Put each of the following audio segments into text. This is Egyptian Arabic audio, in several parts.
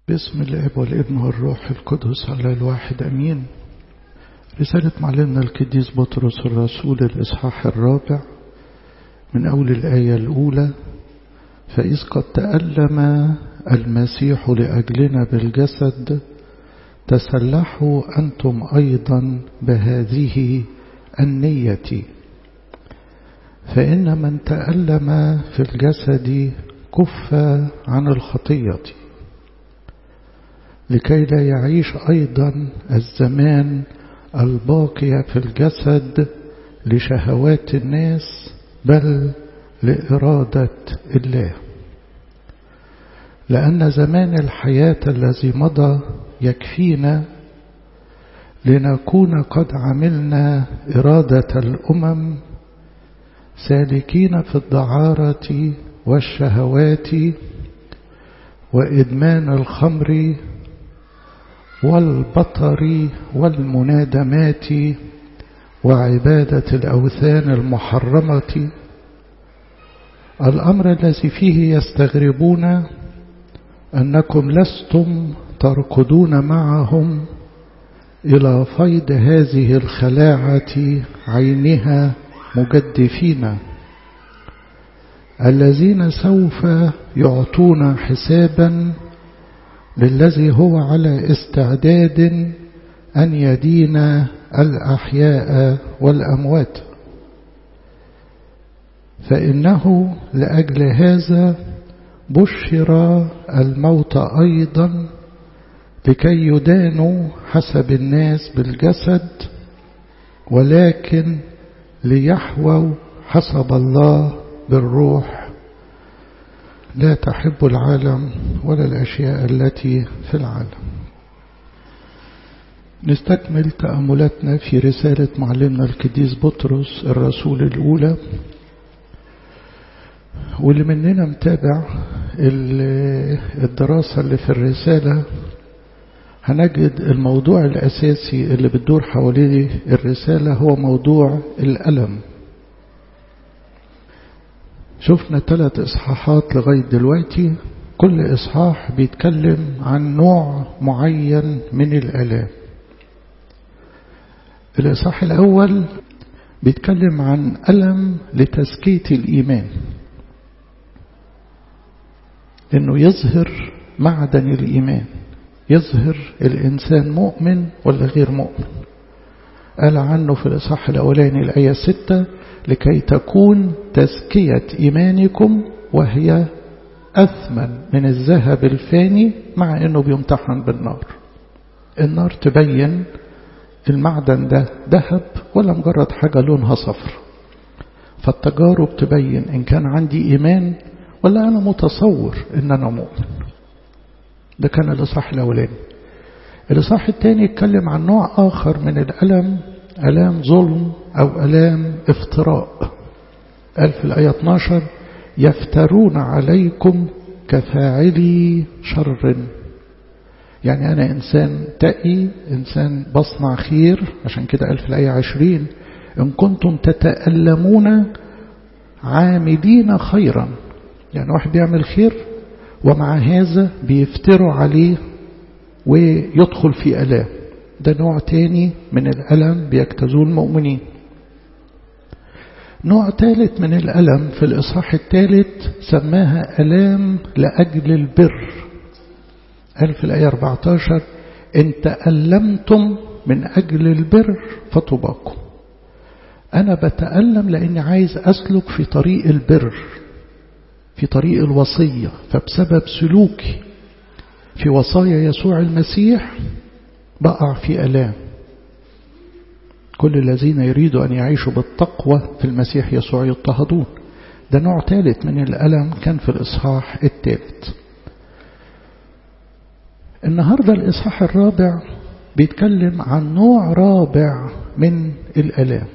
باسم الاب والابن والروح القدس على الواحد امين رسالة معلمنا القديس بطرس الرسول الإصحاح الرابع من أول الآية الأولى فإذ قد تألم المسيح لأجلنا بالجسد تسلحوا أنتم أيضا بهذه النية فإن من تألم في الجسد كف عن الخطية لكي لا يعيش أيضا الزمان الباقية في الجسد لشهوات الناس بل لإرادة الله لأن زمان الحياة الذي مضى يكفينا لنكون قد عملنا إرادة الأمم سالكين في الدعارة والشهوات وإدمان الخمر والبطر والمنادمات وعبادة الأوثان المحرمة الأمر الذي فيه يستغربون أنكم لستم تركضون معهم إلى فيض هذه الخلاعة عينها مجدفين الذين سوف يعطون حسابا للذي هو على استعداد أن يدين الأحياء والأموات فإنه لأجل هذا بشر الموت أيضا لكي يدانوا حسب الناس بالجسد ولكن ليحووا حسب الله بالروح لا تحب العالم ولا الأشياء التي في العالم نستكمل تأملاتنا في رسالة معلمنا القديس بطرس الرسول الأولى واللي مننا متابع الدراسة اللي في الرسالة هنجد الموضوع الأساسي اللي بتدور حواليه الرسالة هو موضوع الألم شفنا ثلاث إصحاحات لغاية دلوقتي كل إصحاح بيتكلم عن نوع معين من الآلام الإصحاح الأول بيتكلم عن ألم لتزكية الإيمان إنه يظهر معدن الإيمان يظهر الإنسان مؤمن ولا غير مؤمن قال عنه في الإصحاح الأولاني الآية ستة لكي تكون تزكية إيمانكم وهي أثمن من الذهب الفاني مع أنه بيمتحن بالنار النار تبين المعدن ده ذهب ولا مجرد حاجة لونها صفر فالتجارب تبين إن كان عندي إيمان ولا أنا متصور إن أنا مؤمن ده كان الإصحاح الأولاني الإصحاح الثاني يتكلم عن نوع آخر من الألم ألام ظلم أو ألام افتراء قال في الآية 12 يفترون عليكم كفاعلي شر يعني أنا إنسان تقي إنسان بصنع خير عشان كده قال في الآية 20 إن كنتم تتألمون عاملين خيرا يعني واحد بيعمل خير ومع هذا بيفتروا عليه ويدخل في ألام ده نوع تاني من الألم بيجتازوه المؤمنين نوع ثالث من الألم في الإصحاح الثالث سماها ألام لأجل البر قال في الآية 14 إن تألمتم من أجل البر فطباكم أنا بتألم لأني عايز أسلك في طريق البر في طريق الوصية فبسبب سلوكي في وصايا يسوع المسيح بقع في ألام كل الذين يريدوا أن يعيشوا بالتقوى في المسيح يسوع يضطهدون ده نوع ثالث من الألم كان في الإصحاح الثالث النهاردة الإصحاح الرابع بيتكلم عن نوع رابع من الألام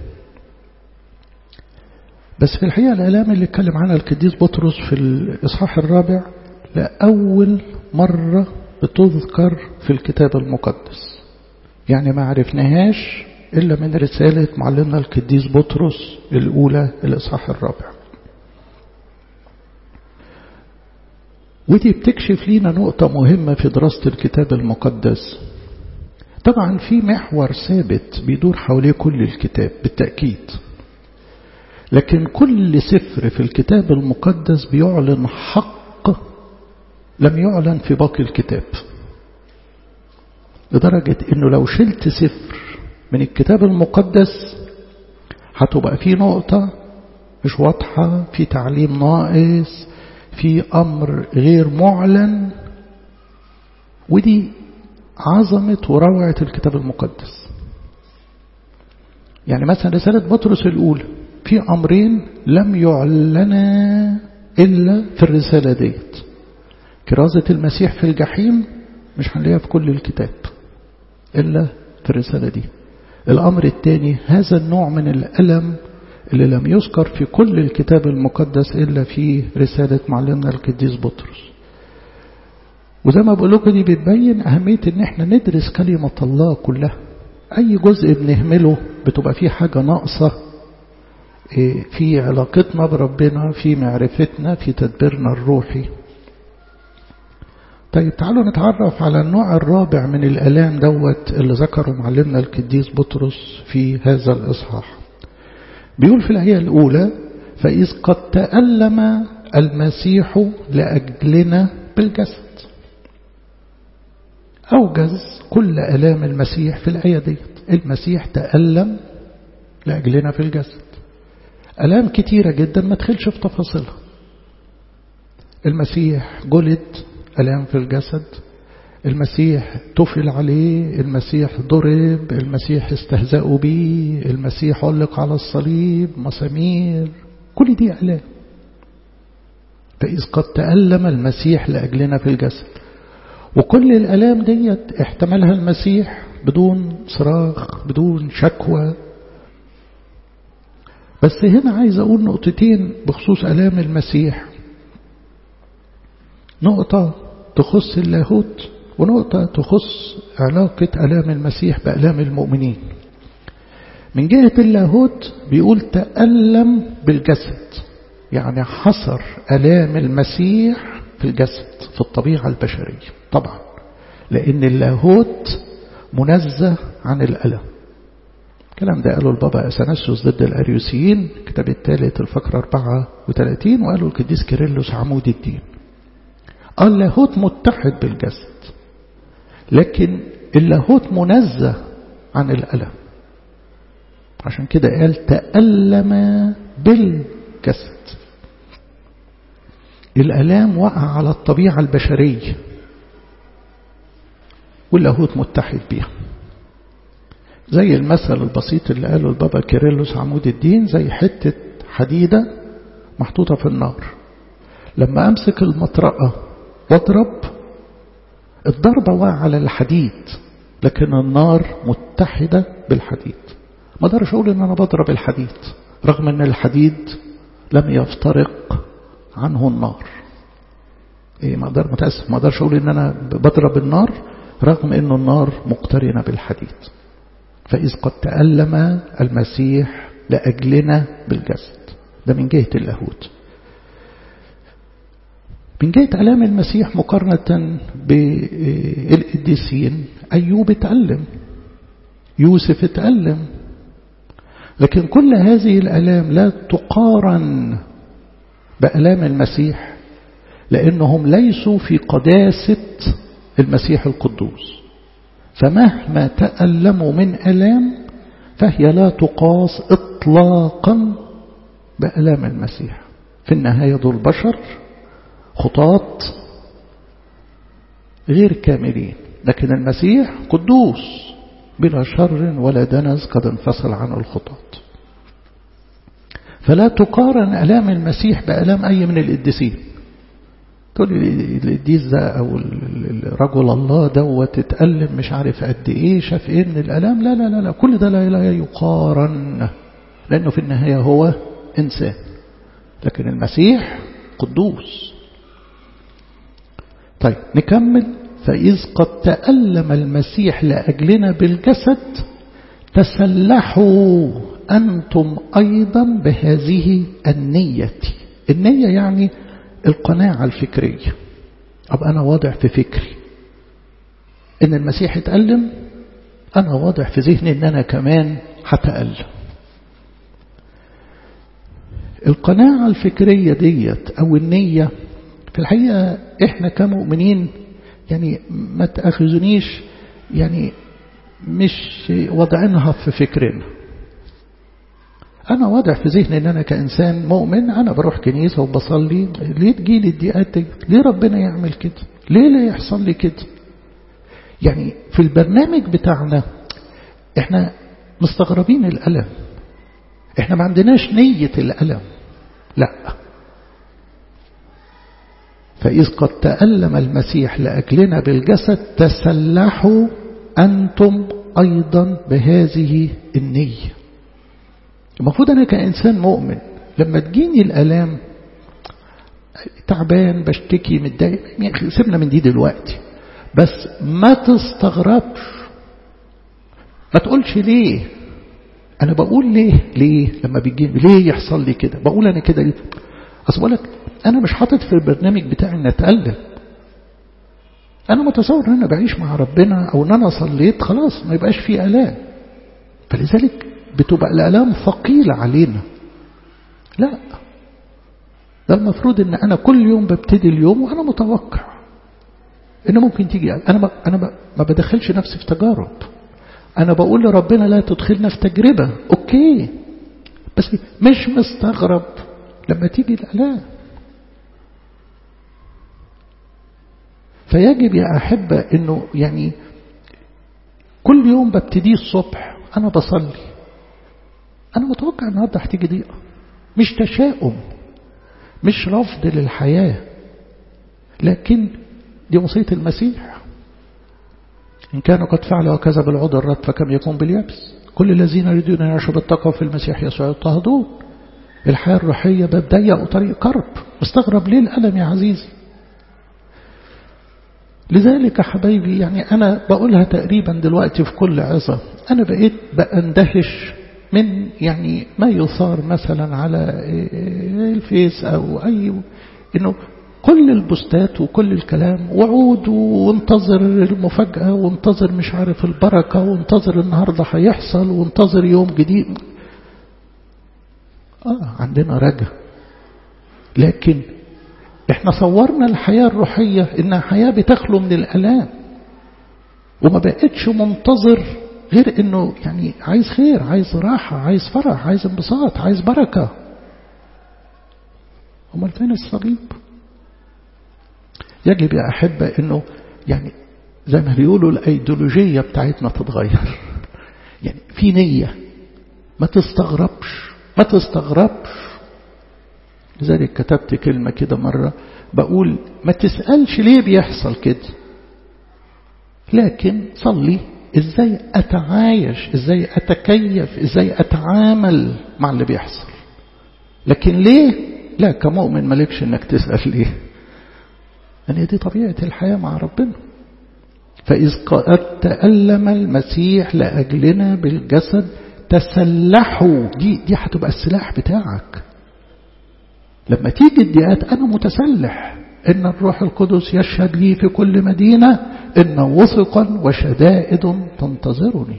بس في الحقيقة الألام اللي اتكلم عنها القديس بطرس في الإصحاح الرابع لأول مرة بتذكر في الكتاب المقدس يعني ما عرفناهاش إلا من رسالة معلمنا القديس بطرس الأولى الإصحاح الرابع ودي بتكشف لينا نقطة مهمة في دراسة الكتاب المقدس طبعا في محور ثابت بيدور حواليه كل الكتاب بالتأكيد لكن كل سفر في الكتاب المقدس بيعلن حق لم يعلن في باقي الكتاب لدرجة انه لو شلت سفر من الكتاب المقدس هتبقى في نقطة مش واضحة في تعليم ناقص في أمر غير معلن ودي عظمة وروعة الكتاب المقدس يعني مثلا رسالة بطرس الأولى في أمرين لم يعلنا إلا في الرسالة ديت كرازة المسيح في الجحيم مش هنلاقيها في كل الكتاب إلا في الرسالة دي الأمر الثاني هذا النوع من الألم اللي لم يذكر في كل الكتاب المقدس إلا في رسالة معلمنا القديس بطرس وزي ما بقول لكم دي بتبين أهمية إن إحنا ندرس كلمة الله كلها أي جزء بنهمله بتبقى فيه حاجة ناقصة في علاقتنا بربنا في معرفتنا في تدبيرنا الروحي طيب تعالوا نتعرف على النوع الرابع من الألام دوت اللي ذكره معلمنا القديس بطرس في هذا الإصحاح بيقول في الآية الأولى فإذ قد تألم المسيح لأجلنا بالجسد أوجز كل ألام المسيح في الآية دي المسيح تألم لأجلنا في الجسد ألام كتيرة جدا ما تخلش في تفاصيلها المسيح جلد ألام في الجسد المسيح تفل عليه المسيح ضرب المسيح استهزأوا به المسيح علق على الصليب مسامير كل دي ألام فإذ قد تألم المسيح لأجلنا في الجسد وكل الألام ديت احتملها المسيح بدون صراخ بدون شكوى بس هنا عايز أقول نقطتين بخصوص ألام المسيح نقطة تخص اللاهوت ونقطة تخص علاقة ألام المسيح بألام المؤمنين من جهة اللاهوت بيقول تألم بالجسد يعني حصر ألام المسيح في الجسد في الطبيعة البشرية طبعا لأن اللاهوت منزه عن الألم الكلام ده قاله البابا أثناسيوس ضد الأريوسيين الكتاب الثالث الفقرة 34 وقالوا القديس كيرلس عمود الدين اللاهوت متحد بالجسد لكن اللاهوت منزه عن الألم عشان كده قال تألم بالجسد الألام وقع على الطبيعة البشرية واللاهوت متحد بيها زي المثل البسيط اللي قاله البابا كيرلس عمود الدين زي حتة حديدة محطوطة في النار لما أمسك المطرقة واضرب الضربة واقع على الحديد لكن النار متحدة بالحديد ما اقدرش اقول ان انا بضرب الحديد رغم ان الحديد لم يفترق عنه النار ايه ما اقدر متاسف ما اقدرش اقول ان انا بضرب النار رغم ان النار مقترنة بالحديد فإذ قد تألم المسيح لأجلنا بالجسد ده من جهة اللاهوت من جهة ألام المسيح مقارنة بالقديسين أيوب اتألم يوسف اتألم لكن كل هذه الألام لا تقارن بألام المسيح لأنهم ليسوا في قداسة المسيح القدوس فمهما تألموا من ألام فهي لا تقاس إطلاقا بألام المسيح في النهاية ذو البشر خطاط غير كاملين لكن المسيح قدوس بلا شر ولا دنس قد انفصل عنه الخطاط فلا تقارن ألام المسيح بألام أي من القديسين تقول لي القديس ده أو رجل الله دوت اتألم مش عارف قد إيه شاف إيه من الألام لا لا لا, لا كل ده لا, لا يقارن لأنه في النهاية هو إنسان لكن المسيح قدوس طيب نكمل فإذ قد تألم المسيح لأجلنا بالجسد تسلحوا أنتم أيضا بهذه النية النية يعني القناعة الفكرية أبقى أنا واضع في فكري إن المسيح اتألم أنا واضع في ذهني إن أنا كمان هتألم القناعة الفكرية ديت أو النية في الحقيقة إحنا كمؤمنين يعني ما تأخذنيش يعني مش وضعينها في فكرنا أنا واضع في ذهني إن أنا كإنسان مؤمن أنا بروح كنيسة وبصلي ليه تجيلي الضيقات دي ليه ربنا يعمل كده ليه لا يحصل لي كده يعني في البرنامج بتاعنا احنا مستغربين الألم احنا ما عندناش نية الألم لا فإذ قد تألم المسيح لأجلنا بالجسد تسلحوا أنتم أيضا بهذه النية المفروض أنا كإنسان مؤمن لما تجيني الألام تعبان بشتكي متضايق سيبنا من دي دلوقتي بس ما تستغربش ما تقولش ليه انا بقول ليه ليه لما بيجي ليه يحصل لي كده بقول انا كده ليه اصل بقول لك انا مش حاطط في البرنامج بتاعي ان اتالم انا متصور ان انا بعيش مع ربنا او ان انا صليت خلاص ما يبقاش في الام فلذلك بتبقى الالام ثقيله علينا لا ده المفروض ان انا كل يوم ببتدي اليوم وانا متوقع ان ممكن تيجي انا ما انا ما بدخلش نفسي في تجارب انا بقول لربنا لا تدخلنا في تجربه اوكي بس مش مستغرب لما تيجي الالام فيجب يا احبه انه يعني كل يوم ببتديه الصبح انا بصلي انا متوقع النهارده هتيجي ضيقه مش تشاؤم مش رفض للحياه لكن دي وصية المسيح إن كانوا قد فعلوا هكذا بالعود الرد فكم يكون باليبس كل الذين يريدون أن يعيشوا بالتقوى في المسيح يسوع يضطهدون الحياة الروحية باب ضيق وطريق كرب مستغرب ليه الألم يا عزيزي لذلك يا حبايبي يعني أنا بقولها تقريبا دلوقتي في كل عظة أنا بقيت بأندهش من يعني ما يثار مثلا على الفيس أو أي إنه كل البوستات وكل الكلام وعود وانتظر المفاجأة وانتظر مش عارف البركة وانتظر النهاردة هيحصل وانتظر يوم جديد آه عندنا رجاء لكن احنا صورنا الحياة الروحية انها حياة بتخلو من الالام وما بقتش منتظر غير انه يعني عايز خير عايز راحة عايز فرح عايز انبساط عايز بركة امال فين الصليب يجب يا أحبة أنه يعني زي ما بيقولوا الأيديولوجية بتاعتنا تتغير يعني في نية ما تستغربش ما تستغربش لذلك كتبت كلمة كده مرة بقول ما تسألش ليه بيحصل كده لكن صلي ازاي اتعايش ازاي اتكيف ازاي اتعامل مع اللي بيحصل لكن ليه لا كمؤمن مالكش انك تسأل ليه لأن دي طبيعة الحياة مع ربنا فإذ قد تألم المسيح لأجلنا بالجسد تسلحوا دي دي هتبقى السلاح بتاعك لما تيجي الديات أنا متسلح إن الروح القدس يشهد لي في كل مدينة إن وثقا وشدائد تنتظرني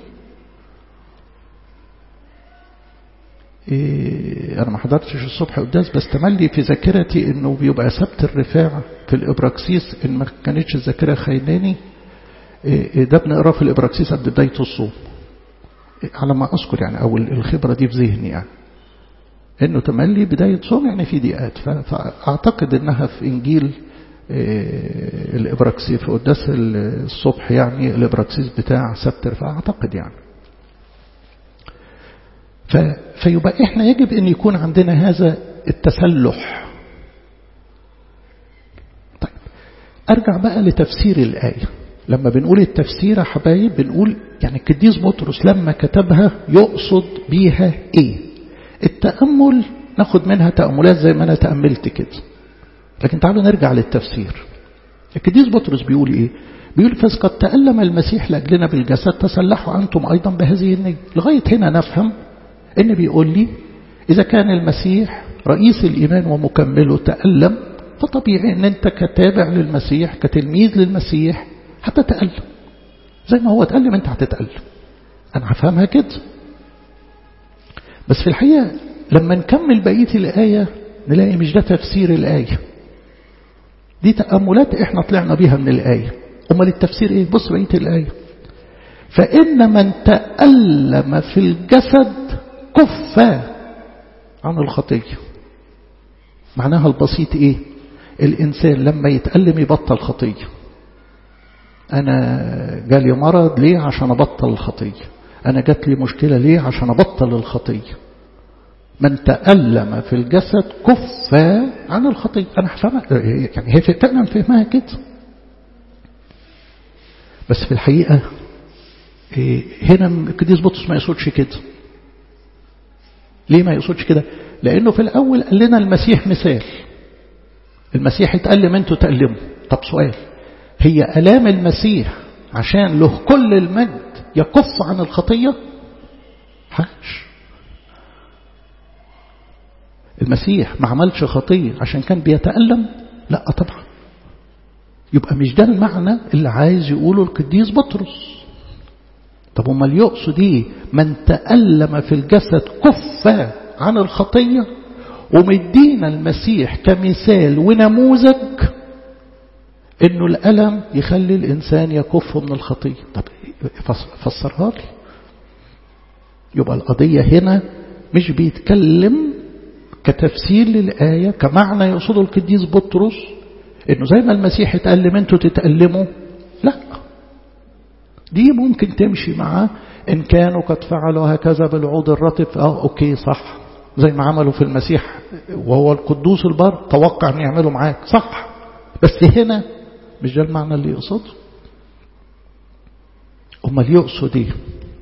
إيه أنا ما حضرتش الصبح قداس بس تملي في ذاكرتي إنه بيبقى سبت الرفاع في الإبراكسيس إن ما كانتش الذاكرة خيناني إيه ده بنقراه في الإبراكسيس قبل بداية الصوم إيه على ما أذكر يعني أو الخبرة دي في ذهني يعني إنه تملي بداية صوم يعني في دقيقات فأعتقد إنها في إنجيل الإبراكسيس في قداس الصبح يعني الإبراكسيس بتاع سبت الرفاع أعتقد يعني فيبقى احنا يجب ان يكون عندنا هذا التسلح طيب ارجع بقى لتفسير الآية لما بنقول التفسير يا حبايب بنقول يعني القديس بطرس لما كتبها يقصد بيها ايه التأمل ناخد منها تأملات زي ما انا تأملت كده لكن تعالوا نرجع للتفسير القديس بطرس بيقول ايه بيقول فإذ قد تألم المسيح لأجلنا بالجسد تسلحوا أنتم أيضا بهذه النية لغاية هنا نفهم إن بيقول لي إذا كان المسيح رئيس الإيمان ومكمله تألم فطبيعي ان انت كتابع للمسيح كتلميذ للمسيح هتتألم زي ما هو اتألم انت هتتألم انا هفهمها كده بس في الحقيقة لما نكمل بقية الآية نلاقي مش ده تفسير الآية دي تأملات احنا طلعنا بيها من الآية امال التفسير ايه بص بقية الآية فإن من تألم في الجسد كف عن الخطية معناها البسيط ايه الإنسان لما يتألم يبطل خطية أنا جالي مرض ليه عشان أبطل الخطية أنا جات لي مشكلة ليه عشان أبطل الخطية من تألم في الجسد كف عن الخطية أنا هفهمها يعني هي فعلا فهمها كده بس في الحقيقة هنا القديس بطرس ما يقصدش كده ليه ما يقصدش كده لأنه في الأول قال لنا المسيح مثال المسيح اتألم انتوا تألموا طب سؤال هي ألام المسيح عشان له كل المجد يكف عن الخطية حاش المسيح ما عملش خطية عشان كان بيتألم لا طبعا يبقى مش ده المعنى اللي عايز يقوله القديس بطرس طب امال يقصد ايه من تألم في الجسد كف عن الخطية ومدينا المسيح كمثال ونموذج انه الألم يخلي الإنسان يكف من الخطية طب فسرها لي يبقى القضية هنا مش بيتكلم كتفسير للآية كمعنى يقصده القديس بطرس انه زي ما المسيح اتألم انتوا تتألموا لا دي ممكن تمشي معاه ان كانوا قد فعلوا هكذا بالعود الرطب اه اوكي صح زي ما عملوا في المسيح وهو القدوس البر توقع ان يعملوا معاك صح بس هنا مش ده المعنى اللي يقصده امال يقصد ايه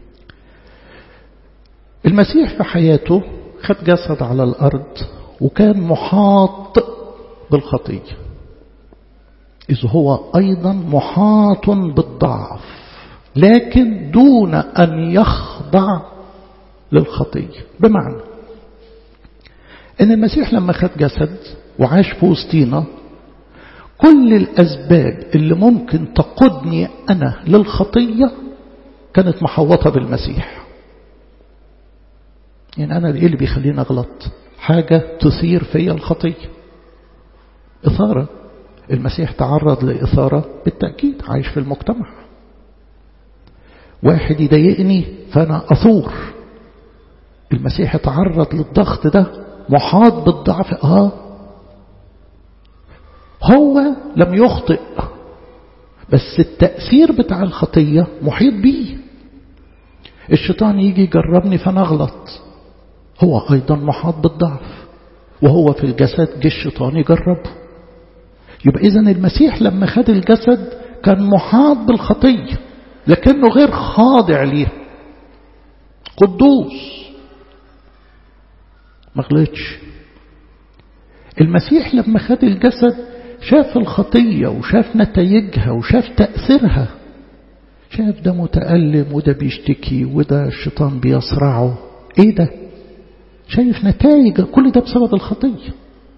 المسيح في حياته خد جسد على الارض وكان محاط بالخطيه إذ هو أيضا محاط بالضعف لكن دون أن يخضع للخطية بمعنى أن المسيح لما خد جسد وعاش في وسطينا كل الأسباب اللي ممكن تقودني أنا للخطية كانت محوطة بالمسيح يعني أنا إيه اللي بيخليني أغلط حاجة تثير فيا الخطية إثارة المسيح تعرض لإثارة بالتأكيد عايش في المجتمع واحد يضايقني فأنا أثور المسيح تعرض للضغط ده محاط بالضعف آه هو لم يخطئ بس التأثير بتاع الخطية محيط بيه الشيطان يجي يجربني فأنا أغلط هو أيضا محاط بالضعف وهو في الجسد جه الشيطان يجربه يبقى إذا المسيح لما خد الجسد كان محاط بالخطية لكنه غير خاضع ليه قدوس ما غلطش المسيح لما خد الجسد شاف الخطية وشاف نتائجها وشاف تأثيرها شاف ده متألم وده بيشتكي وده الشيطان بيصرعه ايه ده شايف نتائج كل ده بسبب الخطيه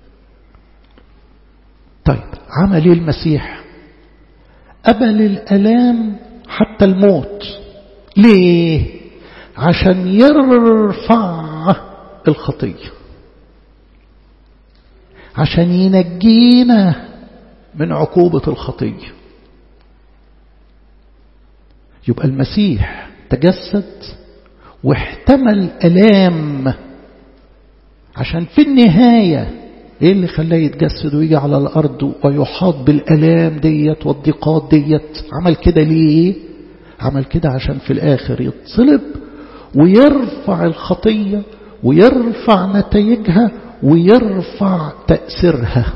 طيب عمل ايه المسيح قبل الالام حتى الموت ليه عشان يرفع الخطيه عشان ينجينا من عقوبه الخطيه يبقى المسيح تجسد واحتمل الام عشان في النهايه ايه اللي خلاه يتجسد ويجي على الارض ويحاط بالالام ديت والضيقات ديت عمل كده ليه عمل كده عشان في الاخر يتصلب ويرفع الخطيه ويرفع نتائجها ويرفع تاثيرها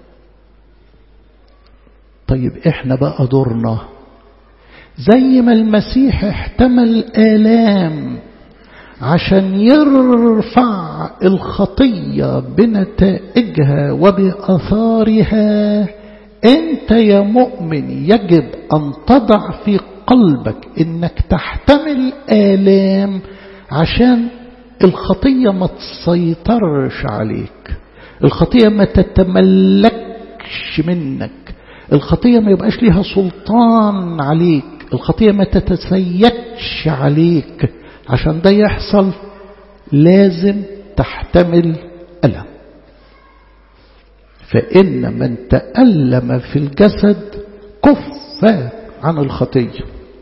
طيب احنا بقى دورنا زي ما المسيح احتمل الام عشان يرفع الخطية بنتائجها وبأثارها أنت يا مؤمن يجب أن تضع في قلبك أنك تحتمل آلام عشان الخطية ما تسيطرش عليك الخطية ما تتملكش تتملكش منك الخطية ما يبقاش ليها سلطان عليك الخطية ما تتسيدش عليك عشان ده يحصل لازم تحتمل ألم فإن من تألم في الجسد كف عن الخطية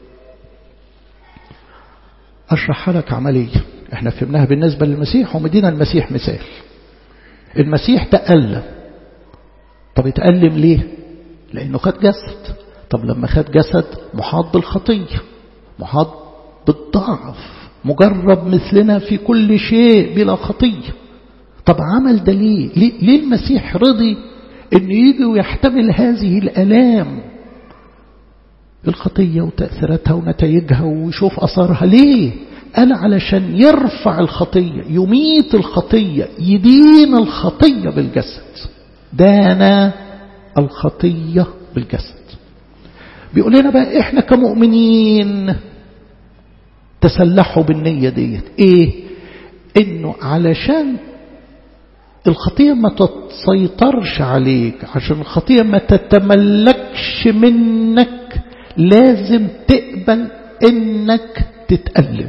أشرحها لك عملية احنا فهمناها بالنسبة للمسيح ومدينا المسيح مثال المسيح تألم طب اتألم ليه لأنه خد جسد طب لما خد جسد محاط بالخطية محاط بالضعف مجرب مثلنا في كل شيء بلا خطية طب عمل ده ليه ليه, ليه المسيح رضي انه يجي ويحتمل هذه الالام الخطية وتأثيراتها ونتائجها ويشوف أثارها ليه قال علشان يرفع الخطية يميت الخطية يدين الخطية بالجسد دانا الخطية بالجسد بيقول لنا بقى احنا كمؤمنين تسلحوا بالنية ديت ايه انه علشان الخطية ما تسيطرش عليك عشان الخطية ما تتملكش منك لازم تقبل انك تتألم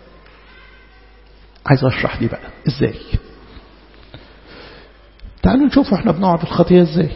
عايز اشرح دي بقى ازاي تعالوا نشوف احنا بنقع في الخطية ازاي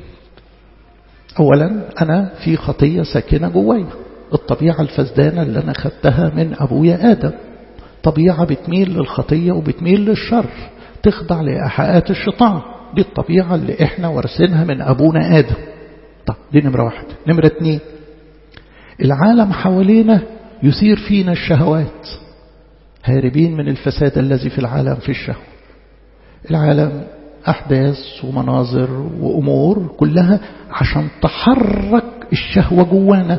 اولا انا في خطية ساكنة جوايا الطبيعة الفسدانة اللي انا خدتها من ابويا ادم طبيعة بتميل للخطية وبتميل للشر تخضع لإيحاءات الشيطان دي الطبيعة اللي احنا ورثينها من ابونا ادم طب دي نمرة واحد نمرة اتنين العالم حوالينا يثير فينا الشهوات هاربين من الفساد الذي في العالم في الشهوة العالم أحداث ومناظر وأمور كلها عشان تحرك الشهوة جوانا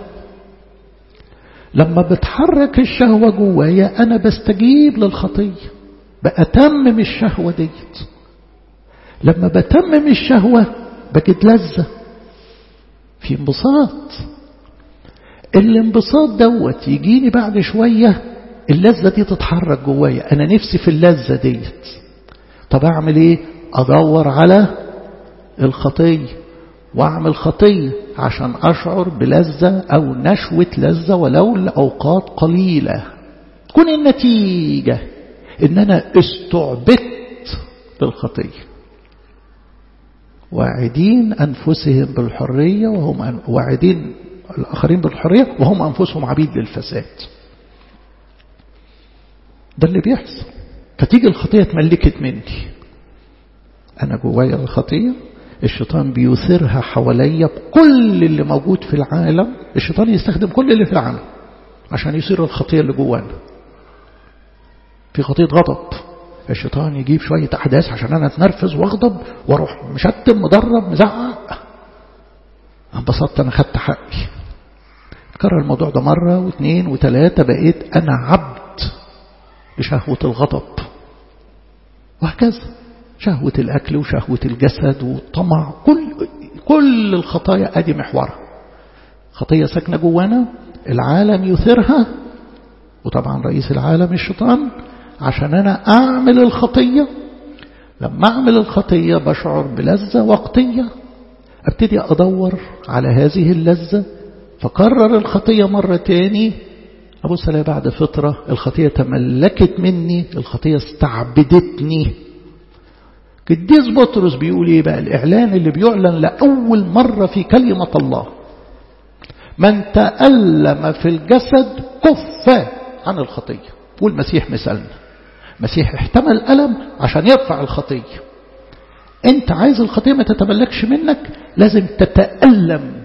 لما بتحرك الشهوة جوايا أنا بستجيب للخطية بأتمم الشهوة ديت لما بتمم الشهوة بجد لذة في انبساط الانبساط دوت يجيني بعد شوية اللذة دي تتحرك جوايا أنا نفسي في اللذة ديت طب أعمل إيه أدور على الخطية وأعمل خطية عشان أشعر بلذة أو نشوة لذة ولو لأوقات قليلة تكون النتيجة إن أنا استعبدت للخطية واعدين أنفسهم بالحرية وهم واعدين الآخرين بالحرية وهم أنفسهم عبيد للفساد ده اللي بيحصل فتيجي الخطية اتملكت مني أنا جوايا الخطية الشيطان بيثيرها حواليا بكل اللي موجود في العالم الشيطان يستخدم كل اللي في العالم عشان يثير الخطية اللي جوانا في خطية غضب الشيطان يجيب شوية أحداث عشان أنا أتنرفز وأغضب وأروح مشتم مضرب مزعق انبسطت أنا خدت حقي كرر الموضوع ده مرة واثنين وثلاثة بقيت أنا عبد لشهوة الغضب وهكذا شهوة الأكل وشهوة الجسد والطمع كل كل الخطايا أدي محورها خطية ساكنة جوانا العالم يثيرها وطبعا رئيس العالم الشيطان عشان أنا أعمل الخطية لما أعمل الخطية بشعر بلذة وقتية أبتدي أدور على هذه اللذة فكرر الخطية مرة تاني أبو سلام بعد فترة الخطية تملكت مني الخطية استعبدتني قديس بطرس بيقول ايه بقى الإعلان اللي بيعلن لأول مرة في كلمة الله من تألم في الجسد كف عن الخطية والمسيح مثلنا مسيح احتمل ألم عشان يرفع الخطية انت عايز الخطية ما تتملكش منك لازم تتألم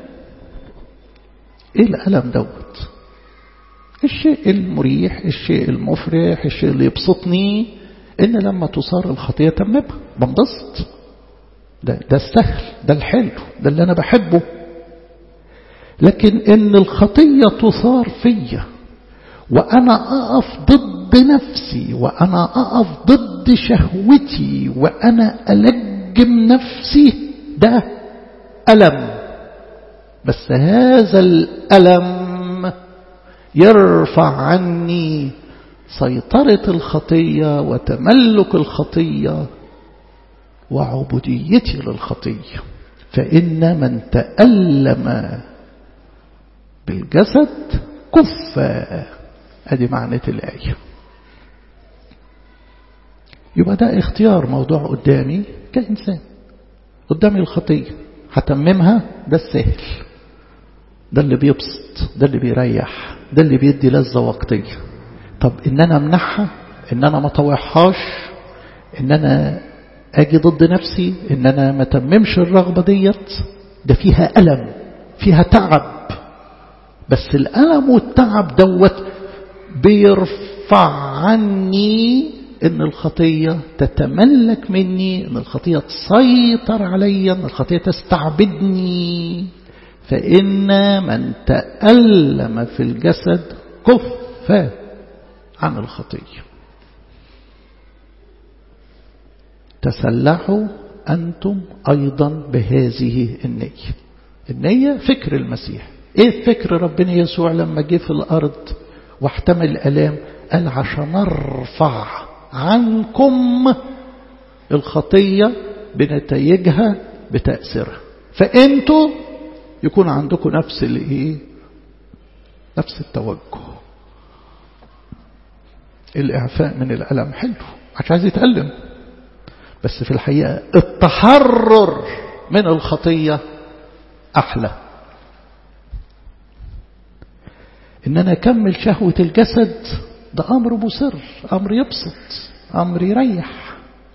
ايه الألم دوت الشيء المريح الشيء المفرح الشيء اللي يبسطني ان لما تصار الخطية تممها بنبسط ده, ده السهل ده الحلو ده اللي انا بحبه لكن ان الخطية تصار فيا وانا اقف ضد نفسي وانا اقف ضد شهوتي وانا الجم نفسي ده ألم بس هذا الألم يرفع عني سيطرة الخطية وتملك الخطية وعبوديتي للخطية فإن من تألم بالجسد كف ادي معنى الآية يبقى ده اختيار موضوع قدامي كإنسان قدامي الخطية هتممها ده السهل ده اللي بيبسط ده اللي بيريح ده اللي بيدي لذة وقتية طب ان انا امنحها ان انا ما طوعهاش ان انا اجي ضد نفسي ان انا ما تممش الرغبة ديت ده فيها ألم فيها تعب بس الألم والتعب دوت بيرفع عني ان الخطية تتملك مني ان الخطية تسيطر علي ان الخطية تستعبدني فإن من تألم في الجسد كف عن الخطية تسلحوا أنتم أيضا بهذه النية النية فكر المسيح إيه فكر ربنا يسوع لما جه في الأرض واحتمل الألام قال عشان ارفع عنكم الخطية بنتائجها بتأثيرها فأنتوا يكون عندكم نفس الايه نفس التوجه الإعفاء من الألم حلو عشان عايز يتألم بس في الحقيقة التحرر من الخطية أحلى إن أنا أكمل شهوة الجسد ده أمر مصر أمر يبسط أمر يريح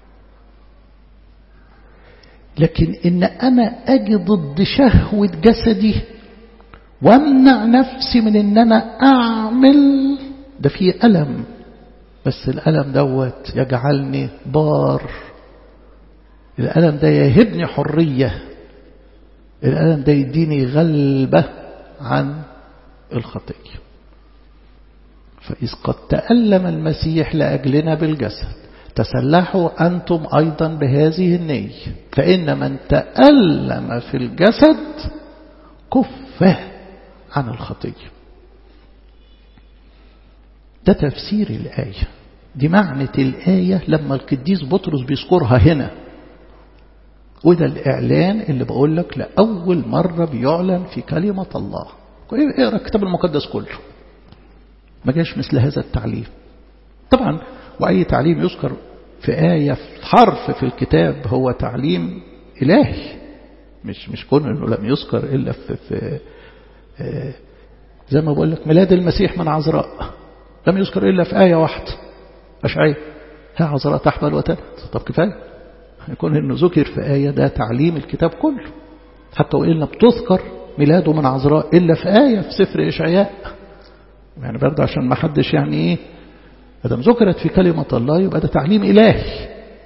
لكن إن أنا أجي ضد شهوة جسدي وامنع نفسي من إن أنا أعمل ده فيه ألم بس الألم دوت يجعلني بار الألم ده يهبني حرية الألم ده يديني غلبة عن الخطية فإذ قد تألم المسيح لأجلنا بالجسد تسلحوا أنتم أيضا بهذه النية فإن من تألم في الجسد كف عن الخطية ده تفسير الآية دي معنى الآية لما القديس بطرس بيذكرها هنا وده الإعلان اللي بقول لك لأول مرة بيعلن في كلمة الله اقرأ الكتاب المقدس كله ما جاش مثل هذا التعليم طبعا وأي تعليم يذكر في آية في حرف في الكتاب هو تعليم إلهي مش مش كون انه لم يذكر الا في, في زي ما بقول لك ميلاد المسيح من عذراء لم يذكر الا في آية واحدة أشعية ها عذراء تحمل وتلد طب كفاية يكون انه ذكر في آية ده تعليم الكتاب كله حتى وإن لم تذكر ميلاده من عذراء إلا في آية في سفر إشعياء يعني برضه عشان ما حدش يعني إيه ما ذكرت في كلمة الله يبقى ده تعليم إلهي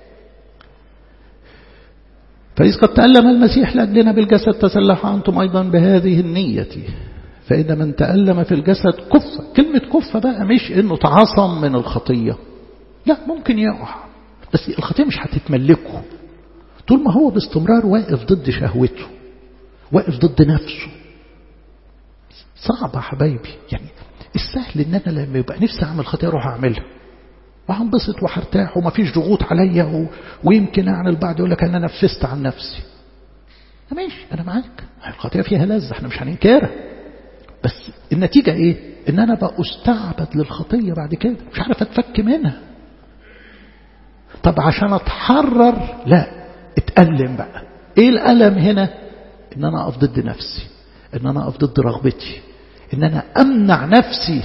فإذ قد تألم المسيح لأجلنا بالجسد تسلح أنتم أيضا بهذه النية فإذا من تألم في الجسد كف كلمة كف بقى مش إنه تعصم من الخطية لا ممكن يقع بس الخطية مش هتتملكه طول ما هو باستمرار واقف ضد شهوته واقف ضد نفسه صعب يا حبايبي يعني السهل ان انا لما يبقى نفسي اعمل خطيه اروح اعملها وهنبسط وهرتاح ومفيش ضغوط عليا و... ويمكن اعمل البعض يقول لك ان انا نفست عن نفسي ماشي انا معاك الخطيه فيها لذه احنا مش هننكرها بس النتيجه ايه ان انا بقى استعبد للخطيه بعد كده مش عارف اتفك منها طب عشان اتحرر لا اتألم بقى ايه الألم هنا ان انا اقف ضد نفسي ان انا اقف ضد رغبتي ان انا امنع نفسي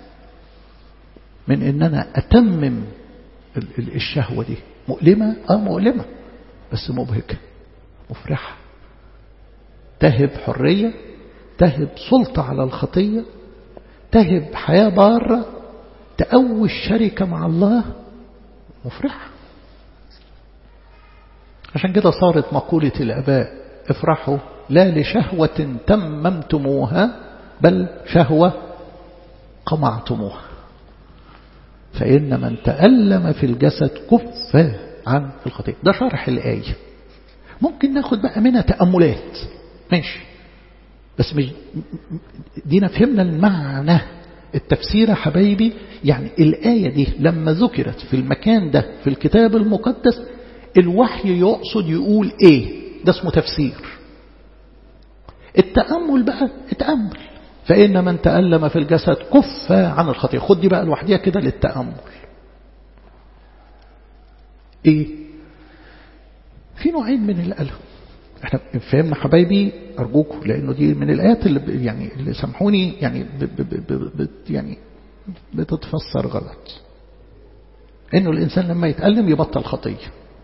من ان انا اتمم الشهوة دي مؤلمة اه مؤلمة بس مبهجة مفرحة تهب حرية تهب سلطة على الخطية تهب حياة بارة تقوي الشركة مع الله مفرحة عشان كده صارت مقولة الأباء افرحوا لا لشهوة تممتموها بل شهوة قمعتموها فإن من تألم في الجسد كف عن الخطيئة ده شرح الآية ممكن ناخد بقى منها تأملات ماشي بس مش دينا فهمنا المعنى التفسير يا حبايبي يعني الآية دي لما ذكرت في المكان ده في الكتاب المقدس الوحي يقصد يقول ايه ده اسمه تفسير التأمل بقى اتأمل فإن من تألم في الجسد كف عن الخطيئة خد دي بقى لوحديها كده للتأمل ايه في نوعين من الألم احنا فهمنا حبايبي أرجوكم لأنه دي من الآيات اللي يعني اللي سامحوني يعني ب ب ب ب يعني بتتفسر غلط انه الانسان لما يتألم يبطل خطية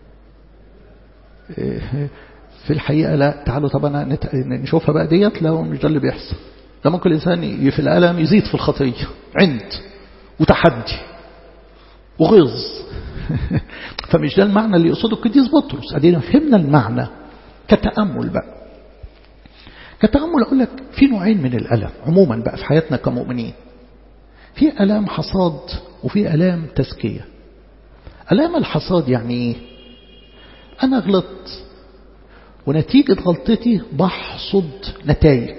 في الحقيقة لا تعالوا طب انا نت... نشوفها بقى ديت لا مش ده اللي بيحصل ده ممكن الانسان في الألم يزيد في الخطية عند وتحدي وغيظ فمش ده المعنى اللي يقصده القديس بطرس ادينا فهمنا المعنى كتأمل بقى كتأمل أقول لك في نوعين من الألم عموما بقى في حياتنا كمؤمنين في ألام حصاد وفي ألام تزكية ألام الحصاد يعني إيه أنا غلطت ونتيجة غلطتي بحصد نتائج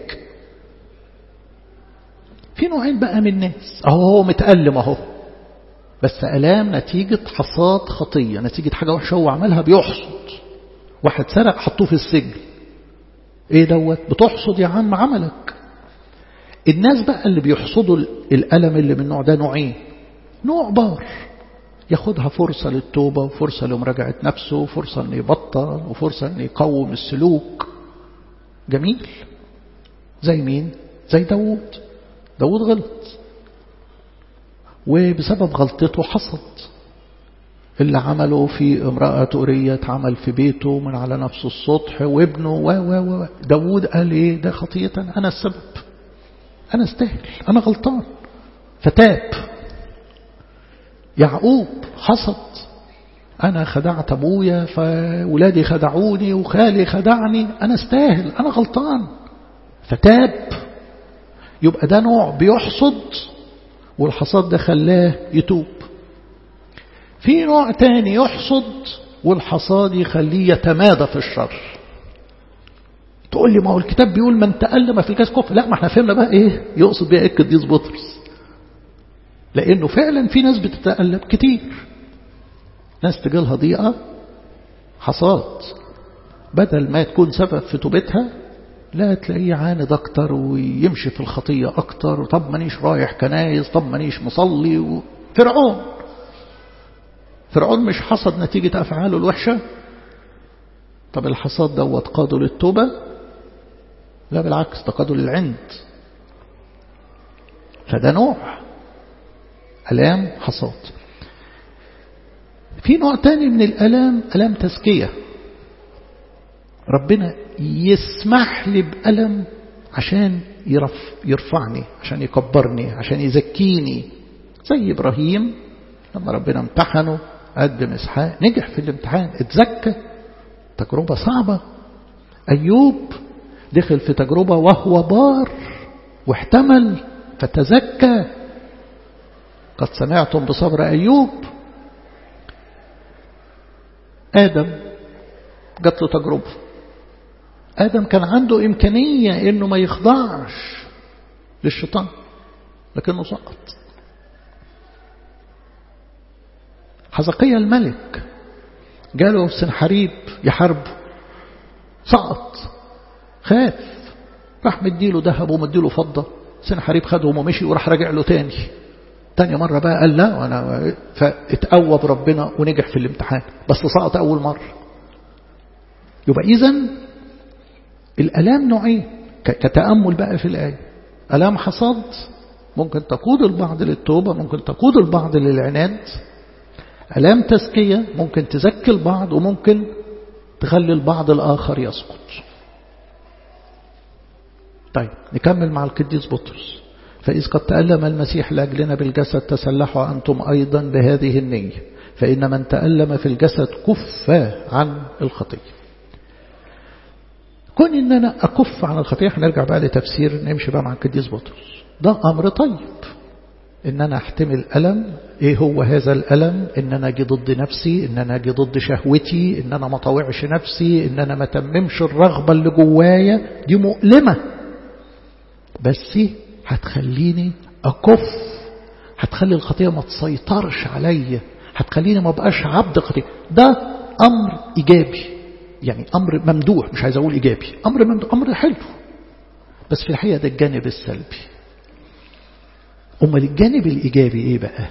في نوعين بقى من الناس أهو هو متألم أهو بس ألام نتيجة حصاد خطية نتيجة حاجة وحشة هو عملها بيحصد واحد سرق حطوه في السجن ايه دوت بتحصد يا عم عملك الناس بقى اللي بيحصدوا الألم اللي من النوع ده نوعين نوع بار ياخدها فرصة للتوبة وفرصة لمراجعة نفسه وفرصة انه يبطل وفرصة انه يقوم السلوك جميل زي مين زي داود داود غلط وبسبب غلطته حصد اللي عمله في امرأة أورية اتعمل في بيته من على نفس السطح وابنه و و و داود قال ايه ده خطية أنا السبب أنا استاهل أنا غلطان فتاب يعقوب حصد أنا خدعت أبويا فولادي خدعوني وخالي خدعني أنا استاهل أنا غلطان فتاب يبقى ده نوع بيحصد والحصاد ده خلاه يتوب في نوع تاني يحصد والحصاد يخليه يتمادى في الشر تقول لي ما هو الكتاب بيقول من تألم في الكاس كفر لا ما احنا فهمنا بقى ايه يقصد بيها ايه القديس بطرس لانه فعلا في ناس بتتألم كتير ناس تجيلها ضيقة حصاد بدل ما تكون سبب في توبتها لا تلاقيه عاند اكتر ويمشي في الخطية اكتر طب مانيش رايح كنايس طب مانيش مصلي و... فرعون فرعون مش حصد نتيجة أفعاله الوحشة طب الحصاد دوت قاده للتوبة لا بالعكس ده قاده للعند فده نوع ألام حصاد في نوع تاني من الألام ألام تزكية ربنا يسمح لي بألم عشان يرف يرفعني عشان يكبرني عشان يزكيني زي إبراهيم لما ربنا امتحنه قدم إسحاق نجح في الامتحان اتزكى تجربة صعبة أيوب دخل في تجربة وهو بار واحتمل فتزكى قد سمعتم بصبر أيوب آدم جات له تجربة آدم كان عنده إمكانية إنه ما يخضعش للشيطان لكنه سقط حزقية الملك جاله سنحريب يحاربه سقط خاف راح مديله ذهب ومديله فضة سنحريب خدهم ومشي وراح راجع له تاني تاني مرة بقى قال لا وانا فاتقوى بربنا ونجح في الامتحان بس سقط أول مرة يبقى إذا الألام نوعين كتأمل بقى في الآية ألام حصاد ممكن تقود البعض للتوبة ممكن تقود البعض للعناد ألام تزكية ممكن تزكي البعض وممكن تخلي البعض الآخر يسقط طيب نكمل مع القديس بطرس فإذ قد تألم المسيح لأجلنا بالجسد تسلحوا أنتم أيضا بهذه النية فإن من تألم في الجسد كف عن الخطية كون إن أنا أكف عن الخطية هنرجع بقى لتفسير نمشي بقى مع القديس بطرس ده أمر طيب إن أنا أحتمل ألم إيه هو هذا الألم إن أنا أجي ضد نفسي إن أنا أجي ضد شهوتي إن أنا ما طوعش نفسي إن أنا ما تممش الرغبة اللي جوايا دي مؤلمة بس هتخليني أكف هتخلي الخطية ما تسيطرش عليا هتخليني ما بقاش عبد خطية ده أمر إيجابي يعني أمر ممدوح مش عايز أقول إيجابي أمر ممدوح أمر حلو بس في الحقيقة ده الجانب السلبي أمال الجانب الإيجابي إيه بقى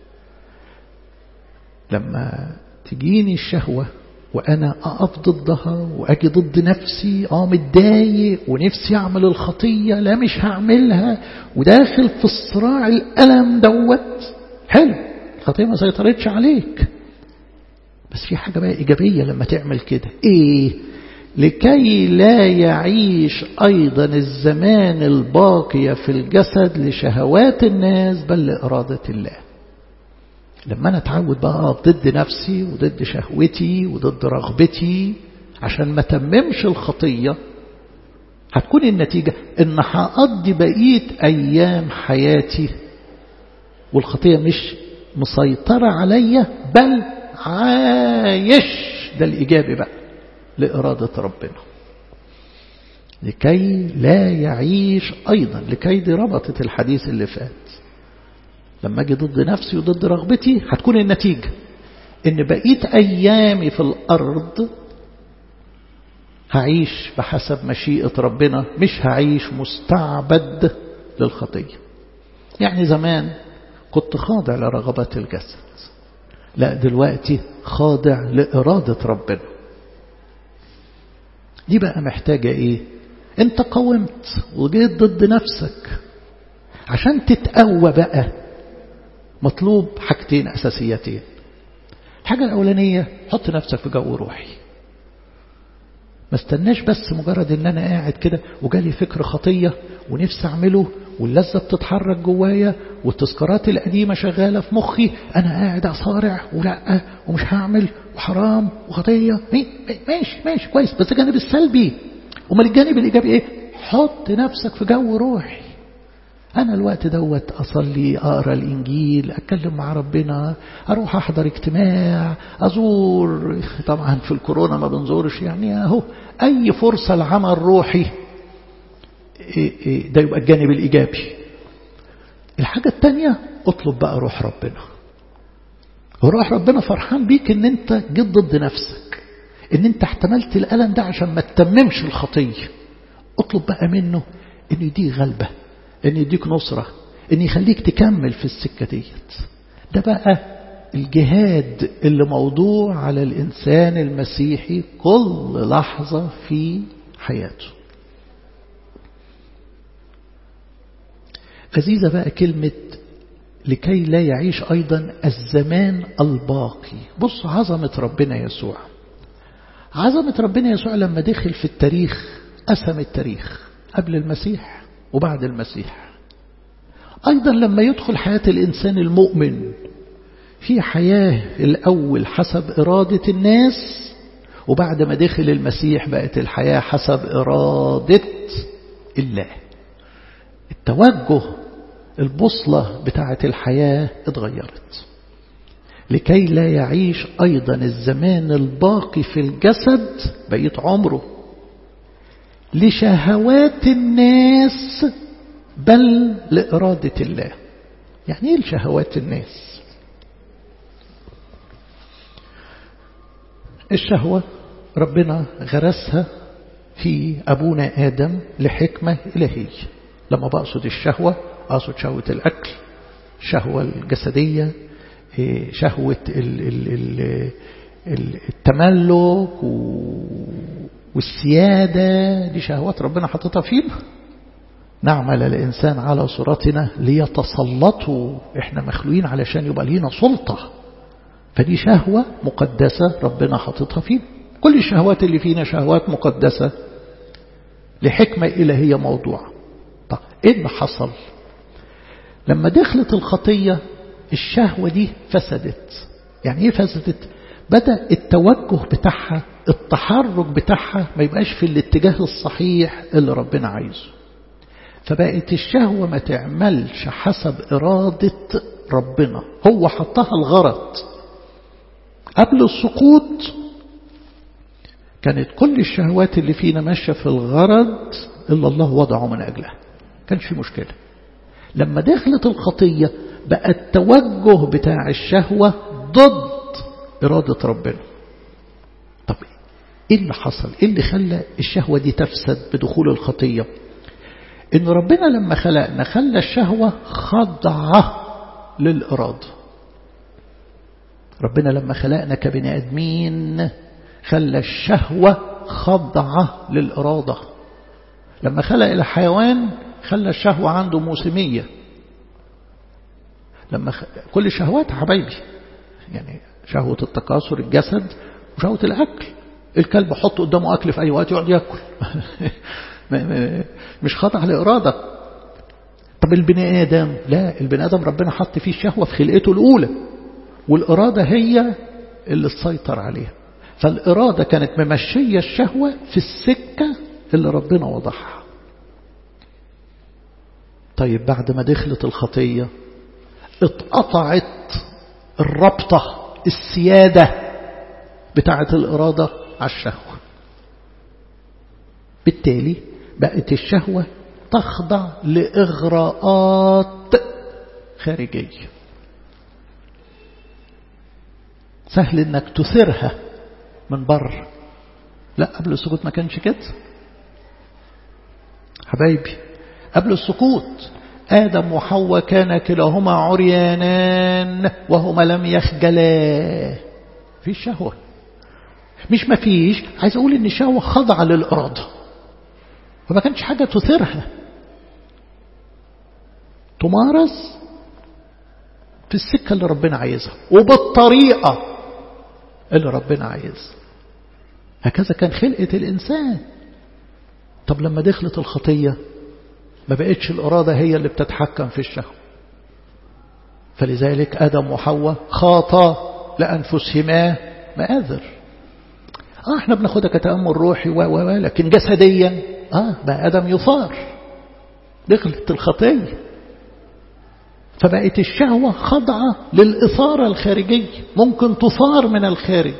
لما تجيني الشهوة وأنا أقف ضدها وأجي ضد نفسي آه متضايق ونفسي أعمل الخطية لا مش هعملها وداخل في الصراع الألم دوت حلو الخطية ما سيطرتش عليك بس في حاجة بقى إيجابية لما تعمل كده إيه لكي لا يعيش أيضا الزمان الباقي في الجسد لشهوات الناس بل لإرادة الله لما أنا أتعود بقى أقف ضد نفسي وضد شهوتي وضد رغبتي عشان ما تممش الخطية هتكون النتيجة إن هقضي بقية أيام حياتي والخطية مش مسيطرة عليا بل عايش ده الإيجابي بقى لإرادة ربنا لكي لا يعيش أيضا لكي دي ربطت الحديث اللي فات لما أجي ضد نفسي وضد رغبتي هتكون النتيجة إن بقيت أيامي في الأرض هعيش بحسب مشيئة ربنا مش هعيش مستعبد للخطية يعني زمان كنت خاضع لرغبات الجسد لا دلوقتي خاضع لإرادة ربنا دي بقى محتاجة ايه انت قاومت وجيت ضد نفسك عشان تتقوى بقى مطلوب حاجتين أساسيتين الحاجة الأولانية حط نفسك في جو روحي ما استناش بس مجرد ان انا قاعد كده وجالي فكر خطية ونفسي اعمله واللذة بتتحرك جوايا والتذكارات القديمة شغالة في مخي انا قاعد اصارع ولا ومش هعمل وحرام وخطية ماشي ماشي كويس بس الجانب السلبي امال الجانب الايجابي ايه حط نفسك في جو روحي أنا الوقت دوت أصلي أقرأ الإنجيل أتكلم مع ربنا أروح أحضر اجتماع أزور طبعا في الكورونا ما بنزورش يعني أهو أي فرصة لعمل روحي ده يبقى الجانب الإيجابي الحاجة التانية اطلب بقى روح ربنا روح ربنا فرحان بيك ان انت جيت ضد نفسك ان انت احتملت الألم ده عشان ما تتممش الخطية اطلب بقى منه انه يديك غلبه ان يديك نصرة ان يخليك تكمل في السكة ديت ده بقى الجهاد اللي موضوع على الإنسان المسيحي كل لحظة في حياته لذيذة بقى كلمة لكي لا يعيش أيضا الزمان الباقي بص عظمة ربنا يسوع عظمة ربنا يسوع لما دخل في التاريخ قسم التاريخ قبل المسيح وبعد المسيح أيضا لما يدخل حياة الإنسان المؤمن في حياة الأول حسب إرادة الناس وبعد ما دخل المسيح بقت الحياة حسب إرادة الله التوجه البوصلة بتاعة الحياة اتغيرت لكي لا يعيش أيضا الزمان الباقي في الجسد بقيت عمره لشهوات الناس بل لإرادة الله يعني ايه لشهوات الناس الشهوة ربنا غرسها في أبونا آدم لحكمة إلهية لما بقصد الشهوة أقصد شهوة الأكل شهوة الجسدية شهوة التملك والسيادة دي شهوات ربنا حطتها فينا نعمل الإنسان على صورتنا ليتسلطوا إحنا مخلوقين علشان يبقى لينا سلطة فدي شهوة مقدسة ربنا حطتها فينا كل الشهوات اللي فينا شهوات مقدسة لحكمة إلهية موضوع طب إيه اللي حصل لما دخلت الخطية الشهوة دي فسدت يعني إيه فسدت بدأ التوجه بتاعها التحرك بتاعها ما يبقاش في الاتجاه الصحيح اللي ربنا عايزه فبقت الشهوة ما تعملش حسب إرادة ربنا هو حطها الغرض قبل السقوط كانت كل الشهوات اللي فينا ماشية في الغرض إلا الله وضعه من أجلها كانش في مشكلة لما دخلت الخطية بقى التوجه بتاع الشهوة ضد إرادة ربنا طب إيه اللي حصل إيه اللي خلى الشهوة دي تفسد بدخول الخطية إن ربنا لما خلقنا خلى الشهوة خضعة للإرادة ربنا لما خلقنا كبني آدمين خلى الشهوة خضعة للإرادة لما خلق الحيوان خلى الشهوة عنده موسمية لما خ... كل الشهوات حبايبي يعني شهوة التكاثر الجسد وشهوة الأكل الكلب حط قدامه أكل في أي وقت يقعد يأكل مش خضع لإرادة طب البني آدم لا البني آدم ربنا حط فيه الشهوة في خلقته الأولى والإرادة هي اللي تسيطر عليها فالإرادة كانت ممشية الشهوة في السكة اللي ربنا وضعها طيب بعد ما دخلت الخطية اتقطعت الربطة السيادة بتاعة الإرادة على الشهوة بالتالي بقت الشهوة تخضع لإغراءات خارجية سهل انك تثيرها من بره لا قبل السقوط ما كانش كده حبايبي قبل السقوط آدم وحواء كان كلاهما عريانان وهما لم يخجلا في شهوة مش ما فيش عايز أقول إن الشهوة خضعة للإرادة فما كانش حاجة تثيرها تمارس في السكة اللي ربنا عايزها وبالطريقة اللي ربنا عايزها هكذا كان خلقة الإنسان طب لما دخلت الخطية ما بقتش الإرادة هي اللي بتتحكم في الشهوة فلذلك آدم وحواء خاطا لأنفسهما مآذر آه احنا بناخدها كتأمل روحي و و لكن جسديا آه بقى آدم يثار دخلت الخطية فبقت الشهوة خضعة للإثارة الخارجية ممكن تثار من الخارج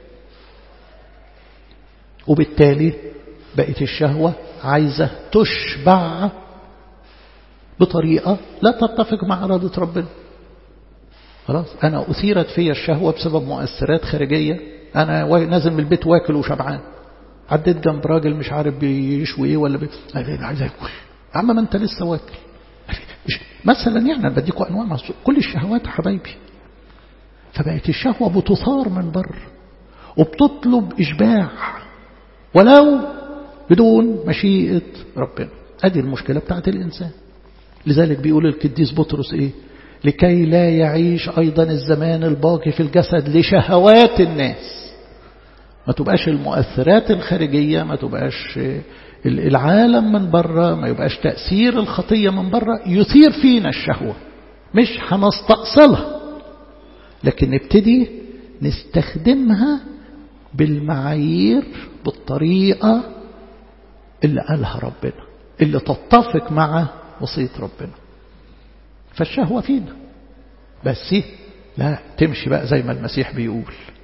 وبالتالي بقت الشهوة عايزة تشبع بطريقة لا تتفق مع إرادة ربنا خلاص أنا أثيرت في الشهوة بسبب مؤثرات خارجية أنا نازل من البيت واكل وشبعان عديت جنب راجل مش عارف بيشوي ايه ولا بي... عايز اكل يا عم ما انت لسه واكل مثلا يعني انا بديكوا انواع مصر. كل الشهوات يا حبايبي فبقت الشهوة بتثار من بره وبتطلب إشباع ولو بدون مشيئة ربنا ادي المشكلة بتاعت الإنسان لذلك بيقول القديس بطرس إيه لكي لا يعيش أيضا الزمان الباقي في الجسد لشهوات الناس ما تبقاش المؤثرات الخارجية ما تبقاش العالم من بره ما يبقاش تأثير الخطية من بره يثير فينا الشهوة مش هنستأصلها لكن نبتدي نستخدمها بالمعايير بالطريقة اللي قالها ربنا اللي تتفق مع وصية ربنا فالشهوة فينا بس لا تمشي بقى زي ما المسيح بيقول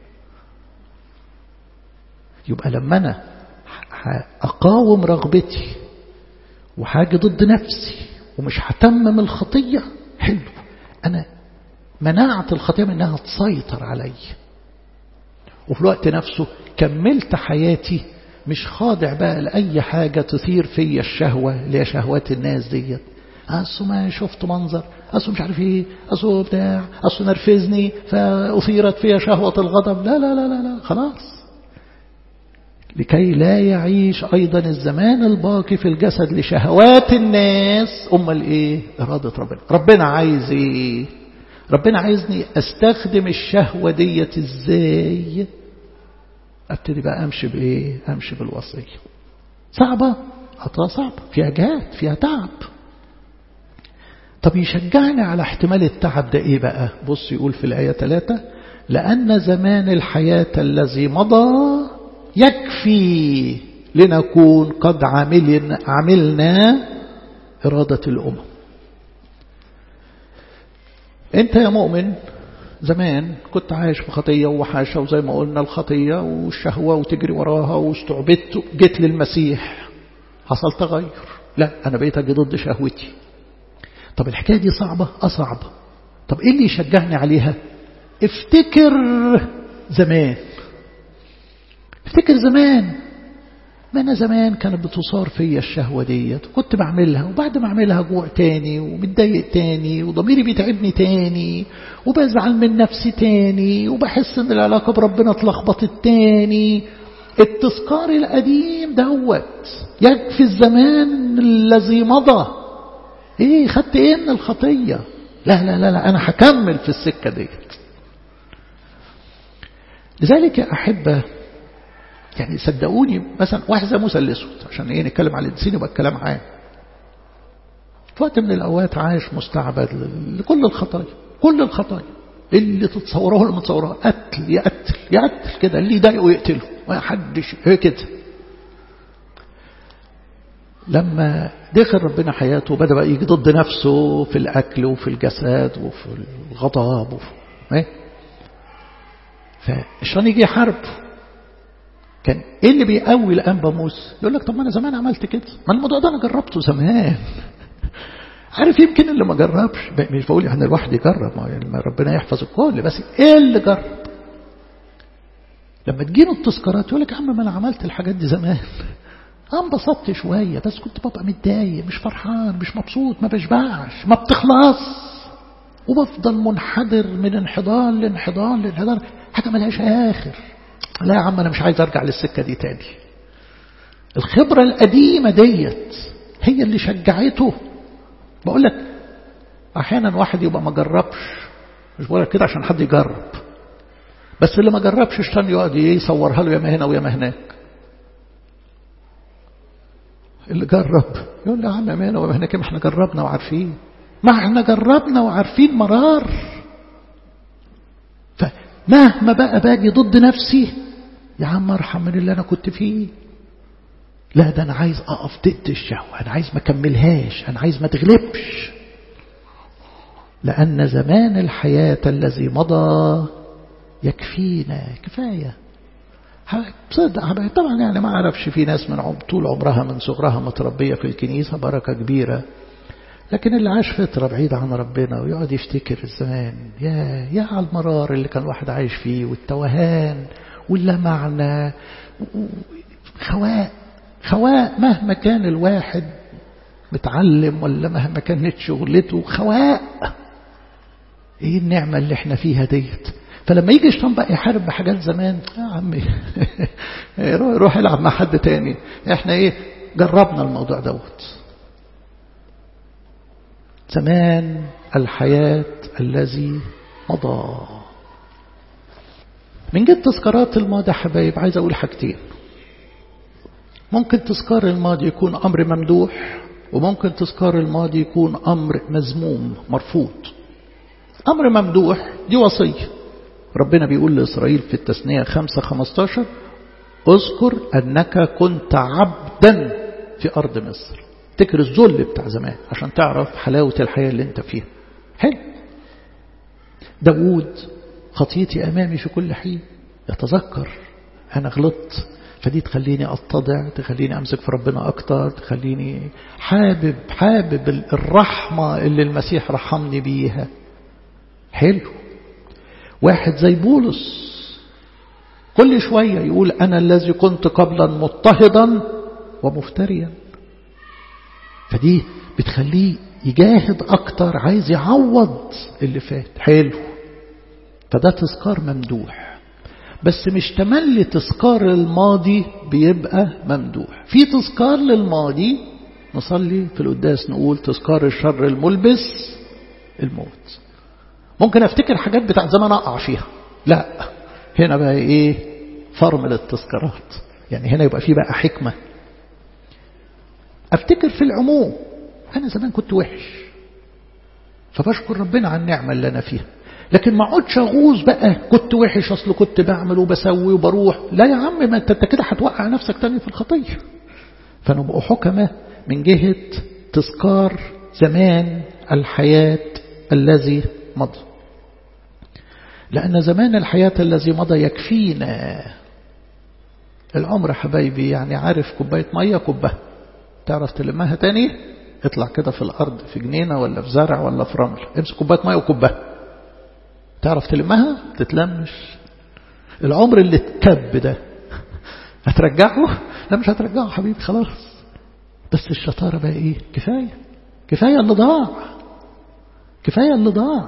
يبقى لما أنا أقاوم رغبتي وحاجة ضد نفسي ومش هتمم الخطية حلو أنا منعت الخطية من أنها تسيطر علي وفي الوقت نفسه كملت حياتي مش خاضع بقى لأي حاجة تثير في الشهوة اللي هي شهوات الناس ديت أصل ما شفت منظر أصل مش عارف إيه أصل بتاع أصل نرفزني فأثيرت فيها شهوة الغضب لا لا لا لا, لا خلاص لكي لا يعيش أيضا الزمان الباقي في الجسد لشهوات الناس أمال إيه إرادة ربنا ربنا عايز إيه ربنا عايزني أستخدم الشهوة ديت إزاي أبتدي بقى أمشي بإيه أمشي بالوصية صعبة خطوة صعبة فيها جهاد فيها تعب طب يشجعني على احتمال التعب ده إيه بقى بص يقول في الآية 3 لأن زمان الحياة الذي مضى يكفي لنكون قد عمل عملنا إرادة الأمم أنت يا مؤمن زمان كنت عايش في خطية وحاشة وزي ما قلنا الخطية والشهوة وتجري وراها واستعبدت جيت للمسيح حصل تغير لا أنا بقيت أجي ضد شهوتي طب الحكاية دي صعبة أصعبة طب إيه اللي يشجعني عليها افتكر زمان افتكر زمان ما أنا زمان كانت بتصار فيا الشهوة ديت كنت بعملها وبعد ما أعملها جوع تاني ومتضايق تاني وضميري بيتعبني تاني وبزعل من نفسي تاني وبحس إن العلاقة بربنا اتلخبطت تاني التذكار القديم دوت يكفي الزمان الذي مضى ايه خدت ايه من الخطية لا لا لا لا انا هكمل في السكة ديت لذلك يا أحبة يعني صدقوني مثلا واحد زي موسى الأسود عشان ايه نتكلم على الانسان يبقى الكلام عام في وقت من الأوقات عايش مستعبد لكل الخطايا كل الخطايا اللي تتصوره ولا متصوره قتل يقتل يقتل كده اللي يضايقه يقتله ما حدش هي كده لما دخل ربنا حياته بدأ بقى يجي ضد نفسه في الأكل وفي الجسد وفي الغضب وفي ايه فالشيطان يجي يحارب كان ايه اللي بيقوي الانبا موسى يقول لك طب ما انا زمان عملت كده ما الموضوع ده انا جربته زمان عارف يمكن اللي ما جربش مش بقول ان الواحد يجرب ما يعني ربنا يحفظ الكل بس ايه اللي جرب لما تجيله التذكارات يقول لك يا عم ما انا عملت الحاجات دي زمان انبسطت شويه بس كنت ببقى متضايق مش فرحان مش مبسوط ما بشبعش ما بتخلص وبفضل منحدر من انحدار لانحدار لانحدار حاجه ملهاش اخر لا يا عم انا مش عايز ارجع للسكه دي تاني الخبره القديمه ديت هي اللي شجعته بقول لك احيانا واحد يبقى ما جربش مش بقول لك كده عشان حد يجرب بس اللي ما جربش الشيطان يقعد يصورها له يا ما هنا ويا ما هناك اللي جرب يقول له يا عم ما هنا ويا ما هناك ما احنا جربنا وعارفين ما احنا جربنا وعارفين مرار فمهما بقى باجي ضد نفسي يا عم ارحم من اللي انا كنت فيه لا ده انا عايز اقف ضد الشهوه انا عايز ما اكملهاش انا عايز ما تغلبش لان زمان الحياه الذي مضى يكفينا كفايه صدق طبعا يعني ما اعرفش في ناس من عم طول عمرها من صغرها متربيه في الكنيسه بركه كبيره لكن اللي عاش فترة بعيد عن ربنا ويقعد يفتكر الزمان يا يا على المرار اللي كان الواحد عايش فيه والتوهان واللا معنى خواء خواء مهما كان الواحد متعلم ولا مهما كانت شغلته خواء ايه النعمة اللي احنا فيها ديت فلما يجي الشيطان بقى يحارب بحاجات زمان يا عمي روح العب مع حد تاني احنا ايه جربنا الموضوع دوت زمان الحياة الذي مضى من جد تذكارات الماضي حبايب عايز أقول حاجتين ممكن تذكار الماضي يكون أمر ممدوح وممكن تذكار الماضي يكون أمر مذموم مرفوض أمر ممدوح دي وصية ربنا بيقول لإسرائيل في التثنية خمسة خمستاشر اذكر أنك كنت عبدا في أرض مصر افتكر الذل بتاع زمان عشان تعرف حلاوة الحياة اللي انت فيها حلو داوود خطيتي أمامي في كل حين يتذكر أنا غلطت فدي تخليني أتضع تخليني أمسك في ربنا أكتر تخليني حابب حابب الرحمة اللي المسيح رحمني بيها حلو واحد زي بولس كل شوية يقول أنا الذي كنت قبلا مضطهدا ومفتريا فدي بتخليه يجاهد أكتر عايز يعوض اللي فات حلو فده تذكار ممدوح بس مش تملي تذكار الماضي بيبقى ممدوح في تذكار للماضي نصلي في القداس نقول تذكار الشر الملبس الموت ممكن افتكر حاجات بتاعت زمان اقع فيها لا هنا بقى ايه فرمل التذكارات يعني هنا يبقى في بقى حكمة افتكر في العموم انا زمان كنت وحش فبشكر ربنا على النعمة اللي انا فيها لكن ما اقعدش اغوص بقى كنت وحش اصل كنت بعمل وبسوي وبروح لا يا عم ما انت كده هتوقع نفسك تاني في الخطيه فنبقوا حكمة من جهة تذكار زمان الحياة الذي مضى لأن زمان الحياة الذي مضى يكفينا العمر حبايبي يعني عارف كوباية مية كوبها تعرف تلمها تاني اطلع كده في الأرض في جنينة ولا في زرع ولا في رمل امسك كوباية مية وكوبها تعرف تلمها تتلمش العمر اللي اتكب ده هترجعه لا مش هترجعه حبيبي خلاص بس الشطارة بقى ايه كفاية كفاية اللي ضاع كفاية اللي ضاع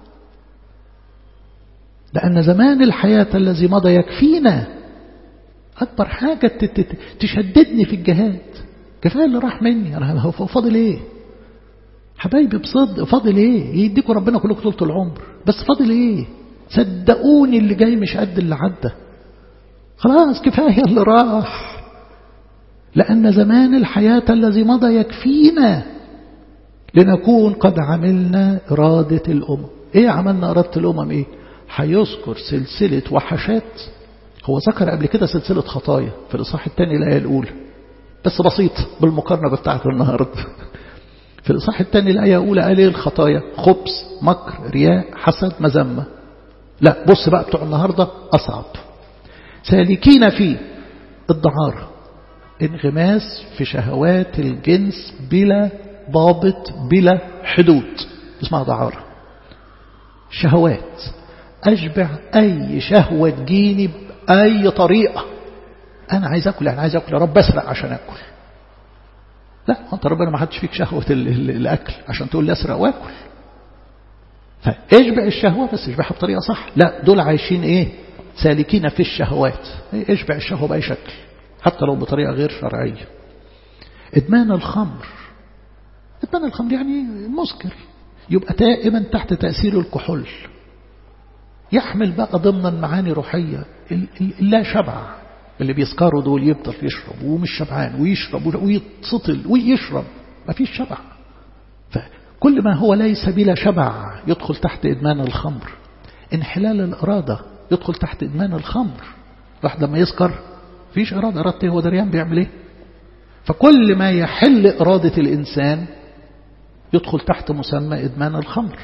لأن زمان الحياة الذي مضى يكفينا أكبر حاجة تشددني في الجهاد كفاية اللي راح مني أنا هو فاضل إيه حبايبي بصدق فاضل إيه يديكوا ربنا كلكم طولة العمر بس فاضل إيه صدقوني اللي جاي مش قد اللي عدى خلاص كفاية اللي راح لأن زمان الحياة الذي مضى يكفينا لنكون قد عملنا إرادة الأمم إيه عملنا إرادة الأمم إيه هيذكر سلسلة وحشات هو ذكر قبل كده سلسلة خطايا في الإصحاح الثاني الآية الأولى بس بسيط بالمقارنة بتاعت النهاردة في الإصحاح الثاني الآية الأولى قال إيه الخطايا خبث مكر رياء حسد مذمة لا بص بقى بتوع النهاردة أصعب سالكين في الدعارة انغماس في شهوات الجنس بلا ضابط بلا حدود اسمها دعارة شهوات أشبع أي شهوة تجيني بأي طريقة أنا عايز أكل أنا عايز أكل يا رب أسرق عشان أكل لا أنت ربنا ما حدش فيك شهوة الأكل عشان تقول لي أسرق وأكل فاشبع الشهوة بس اشبعها بطريقة صح لا دول عايشين إيه سالكين في الشهوات اشبع الشهوة بأي شكل حتى لو بطريقة غير شرعية إدمان الخمر إدمان الخمر يعني مسكر يبقى دائما تحت تأثير الكحول يحمل بقى ضمن معاني روحية لا شبع اللي بيسكروا دول يفضل يشرب ومش شبعان ويشرب ويتسطل ويشرب ما فيش شبع فكل ما هو ليس بلا شبع يدخل تحت إدمان الخمر انحلال الإرادة يدخل تحت إدمان الخمر واحد لما يسكر فيش إرادة إرادته هو دريان بيعمل إيه فكل ما يحل إرادة الإنسان يدخل تحت مسمى إدمان الخمر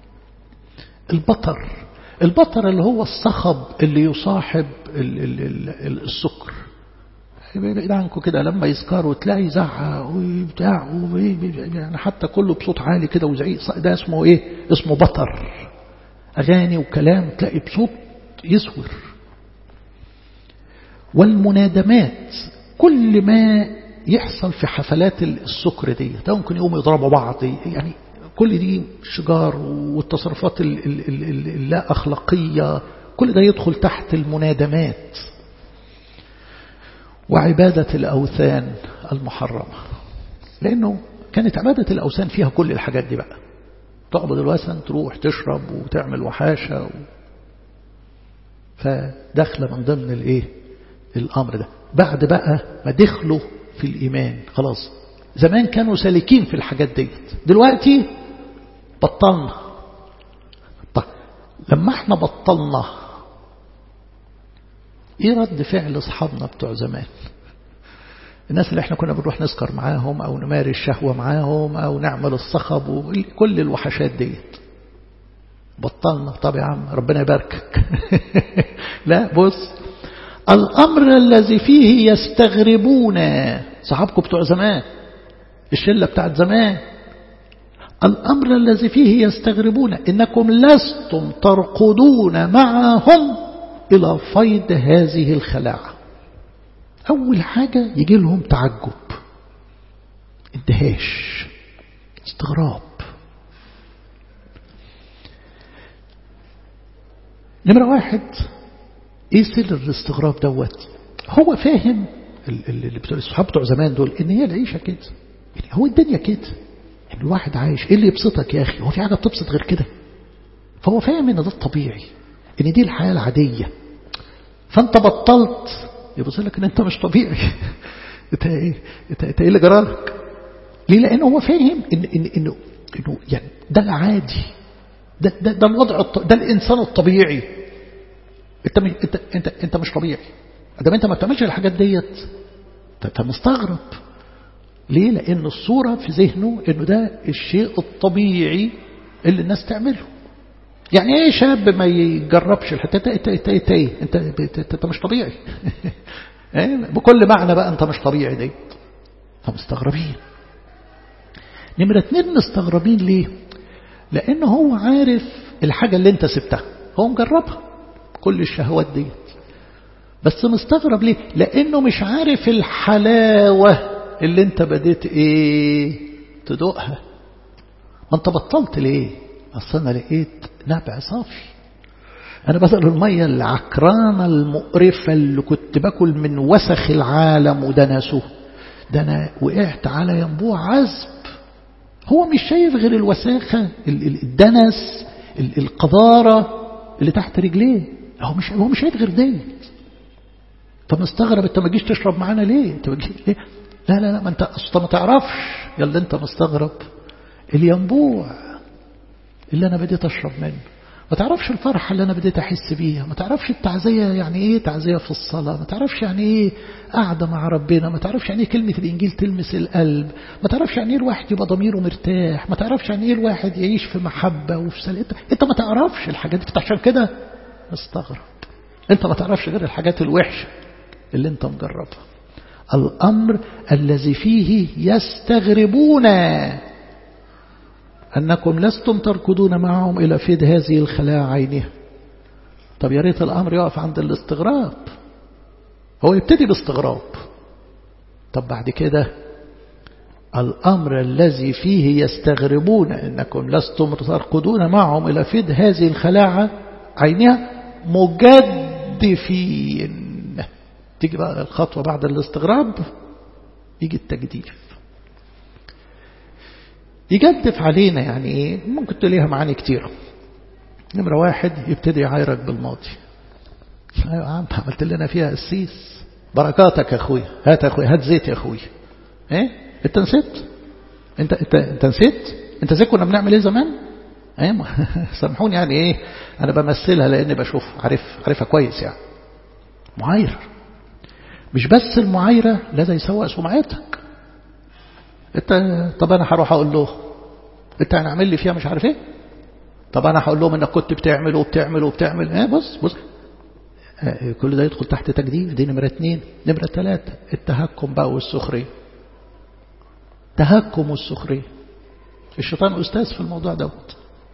البطر البطر اللي هو الصخب اللي يصاحب ال ال ال السكر بعيد عنكم كده لما يسكروا تلاقي يزعق وبتاع يعني حتى كله بصوت عالي كده وزعيق ده اسمه ايه اسمه بطر اغاني وكلام تلاقي بصوت يسور والمنادمات كل ما يحصل في حفلات السكر دي ده ممكن يقوموا يضربوا بعض يعني كل دي شجار والتصرفات اللا أخلاقية كل ده يدخل تحت المنادمات وعبادة الأوثان المحرمة لأنه كانت عبادة الأوثان فيها كل الحاجات دي بقى تعبد الوثن تروح تشرب وتعمل وحاشة و... فدخل من ضمن الايه الأمر ده بعد بقى ما دخلوا في الإيمان خلاص زمان كانوا سالكين في الحاجات ديت دلوقتي بطلنا طيب لما احنا بطلنا ايه رد فعل اصحابنا بتوع زمان الناس اللي احنا كنا بنروح نسكر معاهم او نمارس شهوة معاهم او نعمل الصخب وكل الوحشات ديت بطلنا طب يا عم ربنا يباركك لا بص الأمر الذي فيه يستغربون صحابكم بتوع زمان الشلة بتاعت زمان الأمر الذي فيه يستغربون إنكم لستم ترقدون معهم إلى فيض هذه الخلاعة أول حاجة يجي لهم تعجب اندهاش استغراب نمرة واحد ايه سر الاستغراب دوت هو فاهم اللي بتوع الصحاب بتوع زمان دول ان هي العيشه كده يعني هو الدنيا كده ان الواحد عايش ايه اللي يبسطك يا اخي هو في حاجه بتبسط غير كده فهو فاهم ان ده الطبيعي ان دي الحياه العاديه فانت بطلت يبص لك ان انت مش طبيعي انت ايه انت ايه اللي جرالك ليه لانه هو فاهم ان ان انه انه يعني ده العادي ده ده, ده الوضع ده الانسان الطبيعي انت مش انت انت انت مش طبيعي ادام انت ما بتعملش الحاجات ديت انت مستغرب ليه لان الصوره في ذهنه انه ده الشيء الطبيعي اللي الناس تعمله يعني ايه شاب ما يجربش الحته انت انت انت ايه انت انت مش طبيعي بكل معنى بقى انت مش طبيعي دي فمستغربين نمرة اتنين مستغربين ليه لان هو عارف الحاجة اللي انت سبتها هو مجربها كل الشهوات ديت بس مستغرب ليه لانه مش عارف الحلاوة اللي انت بديت ايه تدوقها ما انت بطلت ليه اصل انا لقيت نبع صافي انا بدل المية العكرانة المقرفة اللي كنت باكل من وسخ العالم ودنسه ده انا وقعت على ينبوع عذب هو مش شايف غير الوساخة الدنس القذارة اللي تحت رجليه هو مش هو مش شايف غير ديت فمستغرب انت ما جيش تشرب معانا ليه انت ما جيش ليه لا لا لا ما انت اصلا ما تعرفش يلا انت مستغرب الينبوع اللي انا بديت اشرب منه ما تعرفش الفرحة اللي أنا بديت أحس بيها ما تعرفش التعزية يعني إيه تعزية في الصلاة ما تعرفش يعني إيه قاعدة مع ربنا ما تعرفش يعني إيه كلمة الإنجيل تلمس القلب ما تعرفش يعني إيه الواحد يبقى ضميره مرتاح ما تعرفش يعني إيه الواحد يعيش في محبة وفي سلام أنت, أنت ما تعرفش الحاجات دي عشان كده مستغرب أنت ما تعرفش غير الحاجات الوحشة اللي أنت مجربها الأمر الذي فيه يستغربون أنكم لستم تركضون معهم إلى فيد هذه الخلايا عينها طب يا ريت الأمر يقف عند الاستغراب هو يبتدي باستغراب طب بعد كده الأمر الذي فيه يستغربون أنكم لستم تركضون معهم إلى فيد هذه الخلاعة عينها مجدفين تيجي بقى الخطوة بعد الاستغراب يجي التجديف يجدف علينا يعني ايه ممكن تلاقيها معاني كتيرة نمرة واحد يبتدي يعايرك بالماضي ايوه يا عم عملت لنا فيها قسيس بركاتك يا اخويا هات يا اخويا هات زيت يا اخويا ايه انت نسيت انت انت انت نسيت انت زي كنا بنعمل ايه زمان ايه سامحوني يعني ايه انا بمثلها لاني بشوف عارف عارفها كويس يعني معايره مش بس المعايره لا ده يسوق سمعتك انت طب انا هروح اقول له انت هنعمل لي فيها مش عارف ايه طب انا هقول لهم انك كنت بتعمل وبتعمل وبتعمل ايه بص بص اه كل ده يدخل تحت تجديف دي نمرة اتنين نمرة تلاتة التهكم بقى والسخرية تهكم والسخرية الشيطان أستاذ في الموضوع دوت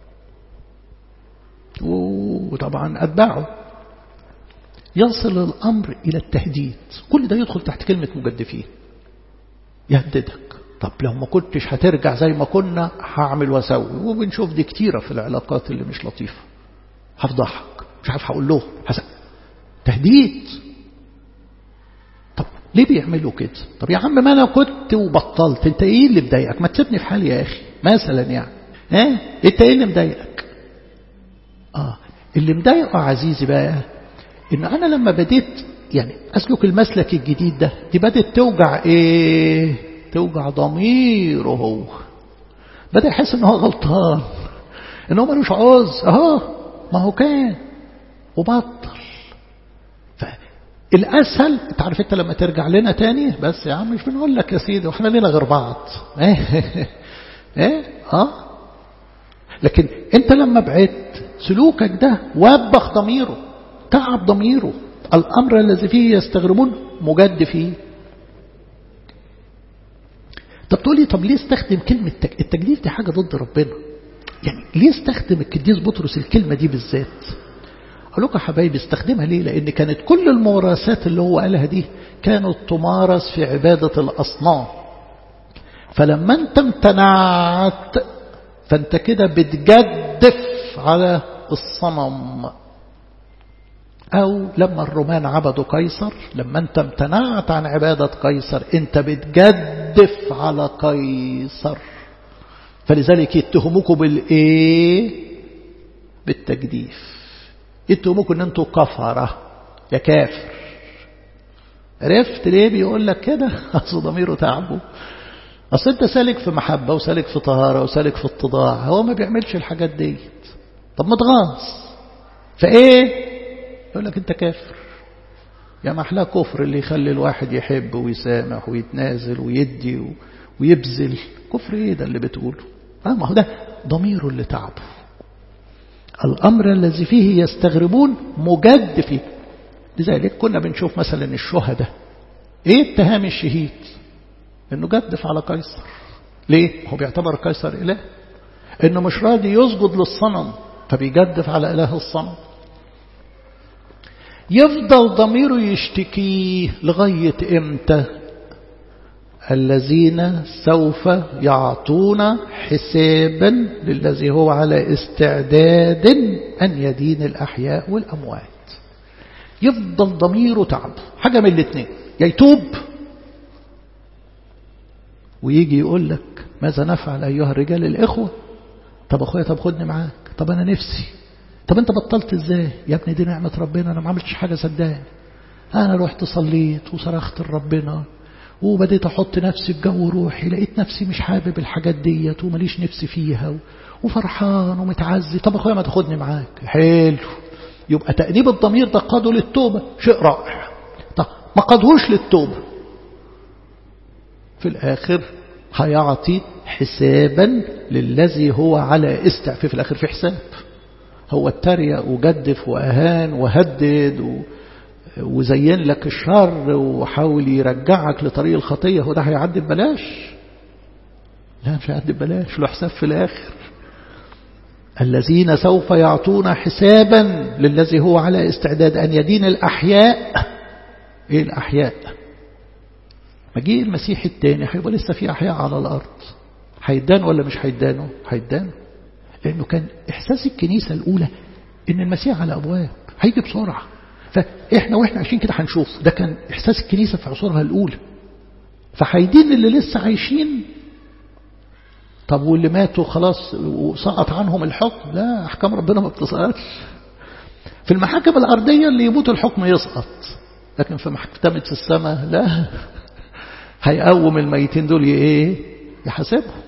وطبعا أتباعه يصل الأمر إلى التهديد كل ده يدخل تحت كلمة مجدفين يهددك طب لو ما كنتش هترجع زي ما كنا هعمل واسوي وبنشوف دي كتيرة في العلاقات اللي مش لطيفة هفضحك مش عارف هقول له حسن تهديد طب ليه بيعملوا كده طب يا عم ما انا كنت وبطلت انت ايه اللي مضايقك ما تسيبني في حالي يا اخي مثلا يعني ها اه؟ انت ايه اللي مضايقك اه اللي مضايقه عزيزي بقى ان انا لما بديت يعني اسلك المسلك الجديد ده دي بدت توجع ايه توجع ضميره هو بدأ يحس ان هو غلطان ان هو ملوش عوز اهو ما هو كان وبطل فالاسهل انت عارف انت لما ترجع لنا تاني بس يا عم مش بنقول لك يا سيدي واحنا لينا غير بعض ايه ايه اه لكن انت لما بعدت سلوكك ده وبخ ضميره تعب ضميره الامر الذي فيه يستغربون مجد فيه طب تقول لي طب ليه استخدم كلمة التجديف دي حاجة ضد ربنا يعني ليه استخدم القديس بطرس الكلمة دي بالذات أقول لكم يا حبايبي استخدمها ليه لأن كانت كل الممارسات اللي هو قالها دي كانت تمارس في عبادة الأصنام فلما انت امتنعت فانت كده بتجدف على الصنم أو لما الرومان عبدوا قيصر لما أنت امتنعت عن عبادة قيصر أنت بتجدف على قيصر فلذلك يتهموكوا بالإيه بالتجديف يتهموكوا أن أنتوا كفرة يا كافر عرفت ليه بيقول لك كده أصل ضميره تعبه أصل أنت سالك في محبة وسالك في طهارة وسالك في اتضاع هو ما بيعملش الحاجات ديت طب ما تغاص فإيه يقول لك انت كافر يا محلاه كفر اللي يخلي الواحد يحب ويسامح ويتنازل ويدي ويبذل كفر ايه ده اللي بتقوله اه ما هو ده ضميره اللي تعبه الامر الذي فيه يستغربون مجد فيه لذلك كنا بنشوف مثلا الشهداء ايه اتهام الشهيد انه جدف على قيصر ليه هو بيعتبر قيصر اله انه مش راضي يسجد للصنم فبيجدف على اله الصنم يفضل ضميره يشتكيه لغاية امتى الذين سوف يعطون حسابا للذي هو على استعداد أن يدين الأحياء والأموات يفضل ضميره تعب حاجة من الاثنين يتوب ويجي يقول لك ماذا نفعل أيها الرجال الإخوة طب أخويا طب خدني معاك طب أنا نفسي طب أنت بطلت إزاي يا ابني دي نعمة ربنا أنا ما عملتش حاجة صدقني أنا رحت صليت وصرخت لربنا وبديت أحط نفسي في جو روحي لقيت نفسي مش حابب الحاجات ديت ومليش نفسي فيها وفرحان ومتعزي طب أخويا ما تاخدني معاك حلو يبقى تأنيب الضمير ده قاده للتوبة شيء رائع طب ما قادهوش للتوبة في الآخر هيعطي حسابا للذي هو على استعفاف في الآخر في حساب هو اتريق وجدف وأهان وهدد و... وزين لك الشر وحاول يرجعك لطريق الخطية هو ده هيعدي ببلاش لا مش هيعدي ببلاش له حساب في الآخر الذين سوف يعطون حسابا للذي هو على استعداد أن يدين الأحياء إيه الأحياء مجيء المسيح الثاني هيبقى لسه في أحياء على الأرض هيدان ولا مش هيدانوا هيدانوا لأنه كان إحساس الكنيسة الأولى إن المسيح على أبواب هيجي بسرعة فإحنا وإحنا عايشين كده هنشوف ده كان إحساس الكنيسة في عصورها الأولى فهيدين اللي لسه عايشين طب واللي ماتوا خلاص وسقط عنهم الحكم لا أحكام ربنا ما بتسقطش في المحاكم الأرضية اللي يموت الحكم يسقط لكن في محكمة السماء لا هيقوم الميتين دول ايه يحاسبهم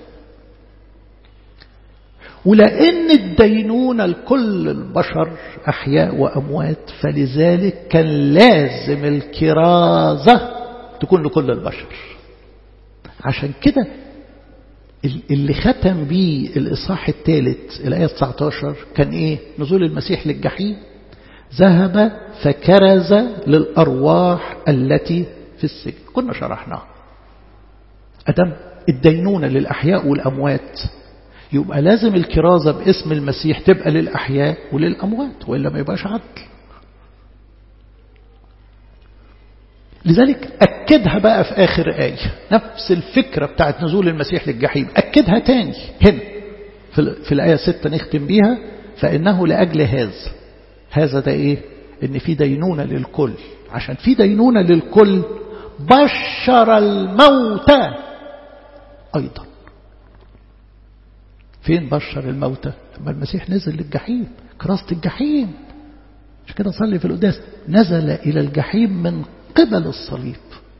ولأن الدينونة لكل البشر أحياء وأموات فلذلك كان لازم الكرازة تكون لكل البشر عشان كده اللي ختم بيه الإصحاح الثالث الآية 19 كان إيه نزول المسيح للجحيم ذهب فكرز للأرواح التي في السجن كنا شرحناها أدم الدينونة للأحياء والأموات يبقى لازم الكرازة باسم المسيح تبقى للأحياء وللأموات وإلا ما يبقاش عدل لذلك أكدها بقى في آخر آية نفس الفكرة بتاعت نزول المسيح للجحيم أكدها تاني هنا في الآية 6 نختم بيها فإنه لأجل هذا هذا ده إيه إن في دينونة للكل عشان في دينونة للكل بشر الموتى أيضا فين بشر الموتى لما المسيح نزل للجحيم كراسة الجحيم مش كده صلي في القداس نزل إلى الجحيم من قبل الصليب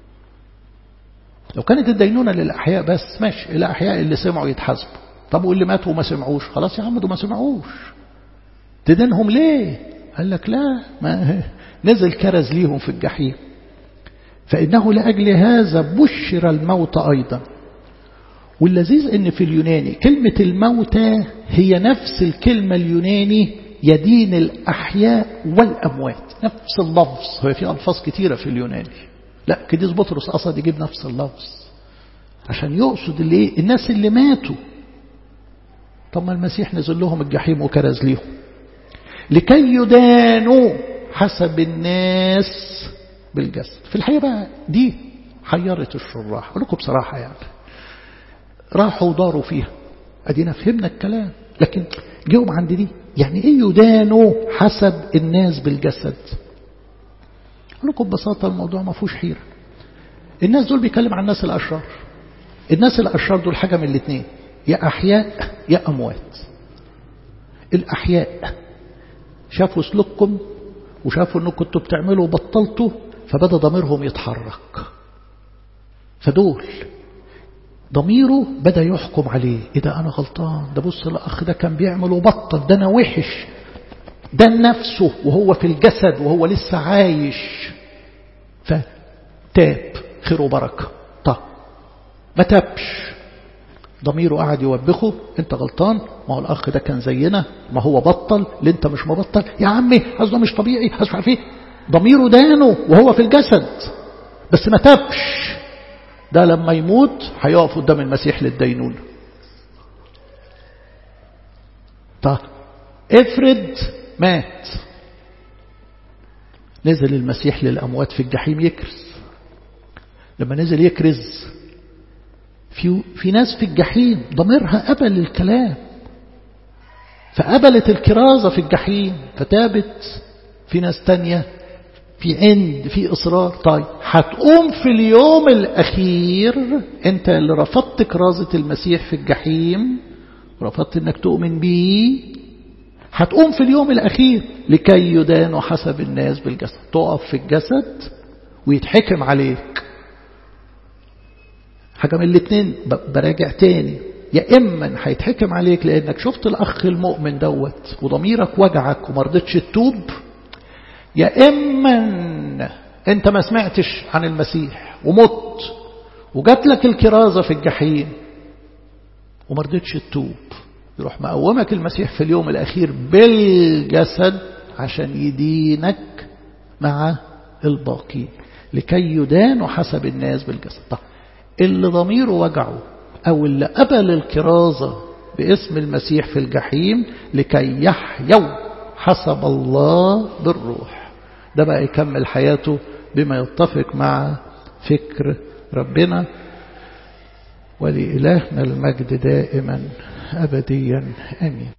لو كانت الدينونة للأحياء بس ماشي الأحياء اللي سمعوا يتحاسبوا طب واللي ماتوا وما سمعوش خلاص يا عم دول ما سمعوش تدينهم ليه قال لك لا ما نزل كرز ليهم في الجحيم فإنه لأجل هذا بشر الموت أيضا واللذيذ ان في اليوناني كلمة الموتى هي نفس الكلمة اليوناني يدين الأحياء والأموات نفس اللفظ هو في ألفاظ كتيرة في اليوناني لا كديس بطرس قصد يجيب نفس اللفظ عشان يقصد اللي الناس اللي ماتوا طب ما المسيح نزل لهم الجحيم وكرز ليهم لكي يدانوا حسب الناس بالجسد في الحقيقة بقى دي حيرت الشراح أقول لكم بصراحة يعني راحوا وداروا فيها أدينا فهمنا الكلام لكن جاوب عند دي يعني إيه يدانوا حسب الناس بالجسد أقول لكم ببساطة الموضوع ما فيهوش حيرة الناس دول بيتكلم عن الناس الأشرار الناس الأشرار دول حاجة من الاثنين يا أحياء يا أموات الأحياء شافوا سلوككم وشافوا أنكم كنتوا بتعملوا وبطلتوا فبدأ ضميرهم يتحرك فدول ضميره بدأ يحكم عليه إيه ده أنا غلطان ده بص الأخ ده كان بيعمل وبطل ده أنا وحش ده نفسه وهو في الجسد وهو لسه عايش فتاب خير وبركة طب ما تابش ضميره قاعد يوبخه انت غلطان ما هو الاخ ده كان زينا ما هو بطل اللي انت مش مبطل يا عمي قصده مش طبيعي اسمع فيه ضميره دانه وهو في الجسد بس ما تابش ده لما يموت هيقف قدام المسيح للدينون طيب افرض مات نزل المسيح للأموات في الجحيم يكرز لما نزل يكرز في, في ناس في الجحيم ضميرها قبل الكلام فقبلت الكرازة في الجحيم فتابت في ناس تانية في عند في إصرار طيب هتقوم في اليوم الأخير أنت اللي رفضت كرازة المسيح في الجحيم رفضت أنك تؤمن بيه هتقوم في اليوم الأخير لكي يدانوا حسب الناس بالجسد تقف في الجسد ويتحكم عليك حاجة من الاثنين براجع تاني يا إما هيتحكم عليك لأنك شفت الأخ المؤمن دوت وضميرك وجعك وما رضيتش تتوب يا إما أنت ما سمعتش عن المسيح ومت وجات لك الكرازة في الجحيم وما رضيتش تتوب يروح مقومك المسيح في اليوم الأخير بالجسد عشان يدينك مع الباقين لكي يدانوا حسب الناس بالجسد طب اللي ضميره وجعه أو اللي قبل الكرازة باسم المسيح في الجحيم لكي يحيوا حسب الله بالروح ده بقى يكمل حياته بما يتفق مع فكر ربنا ولإلهنا المجد دائما أبديا آمين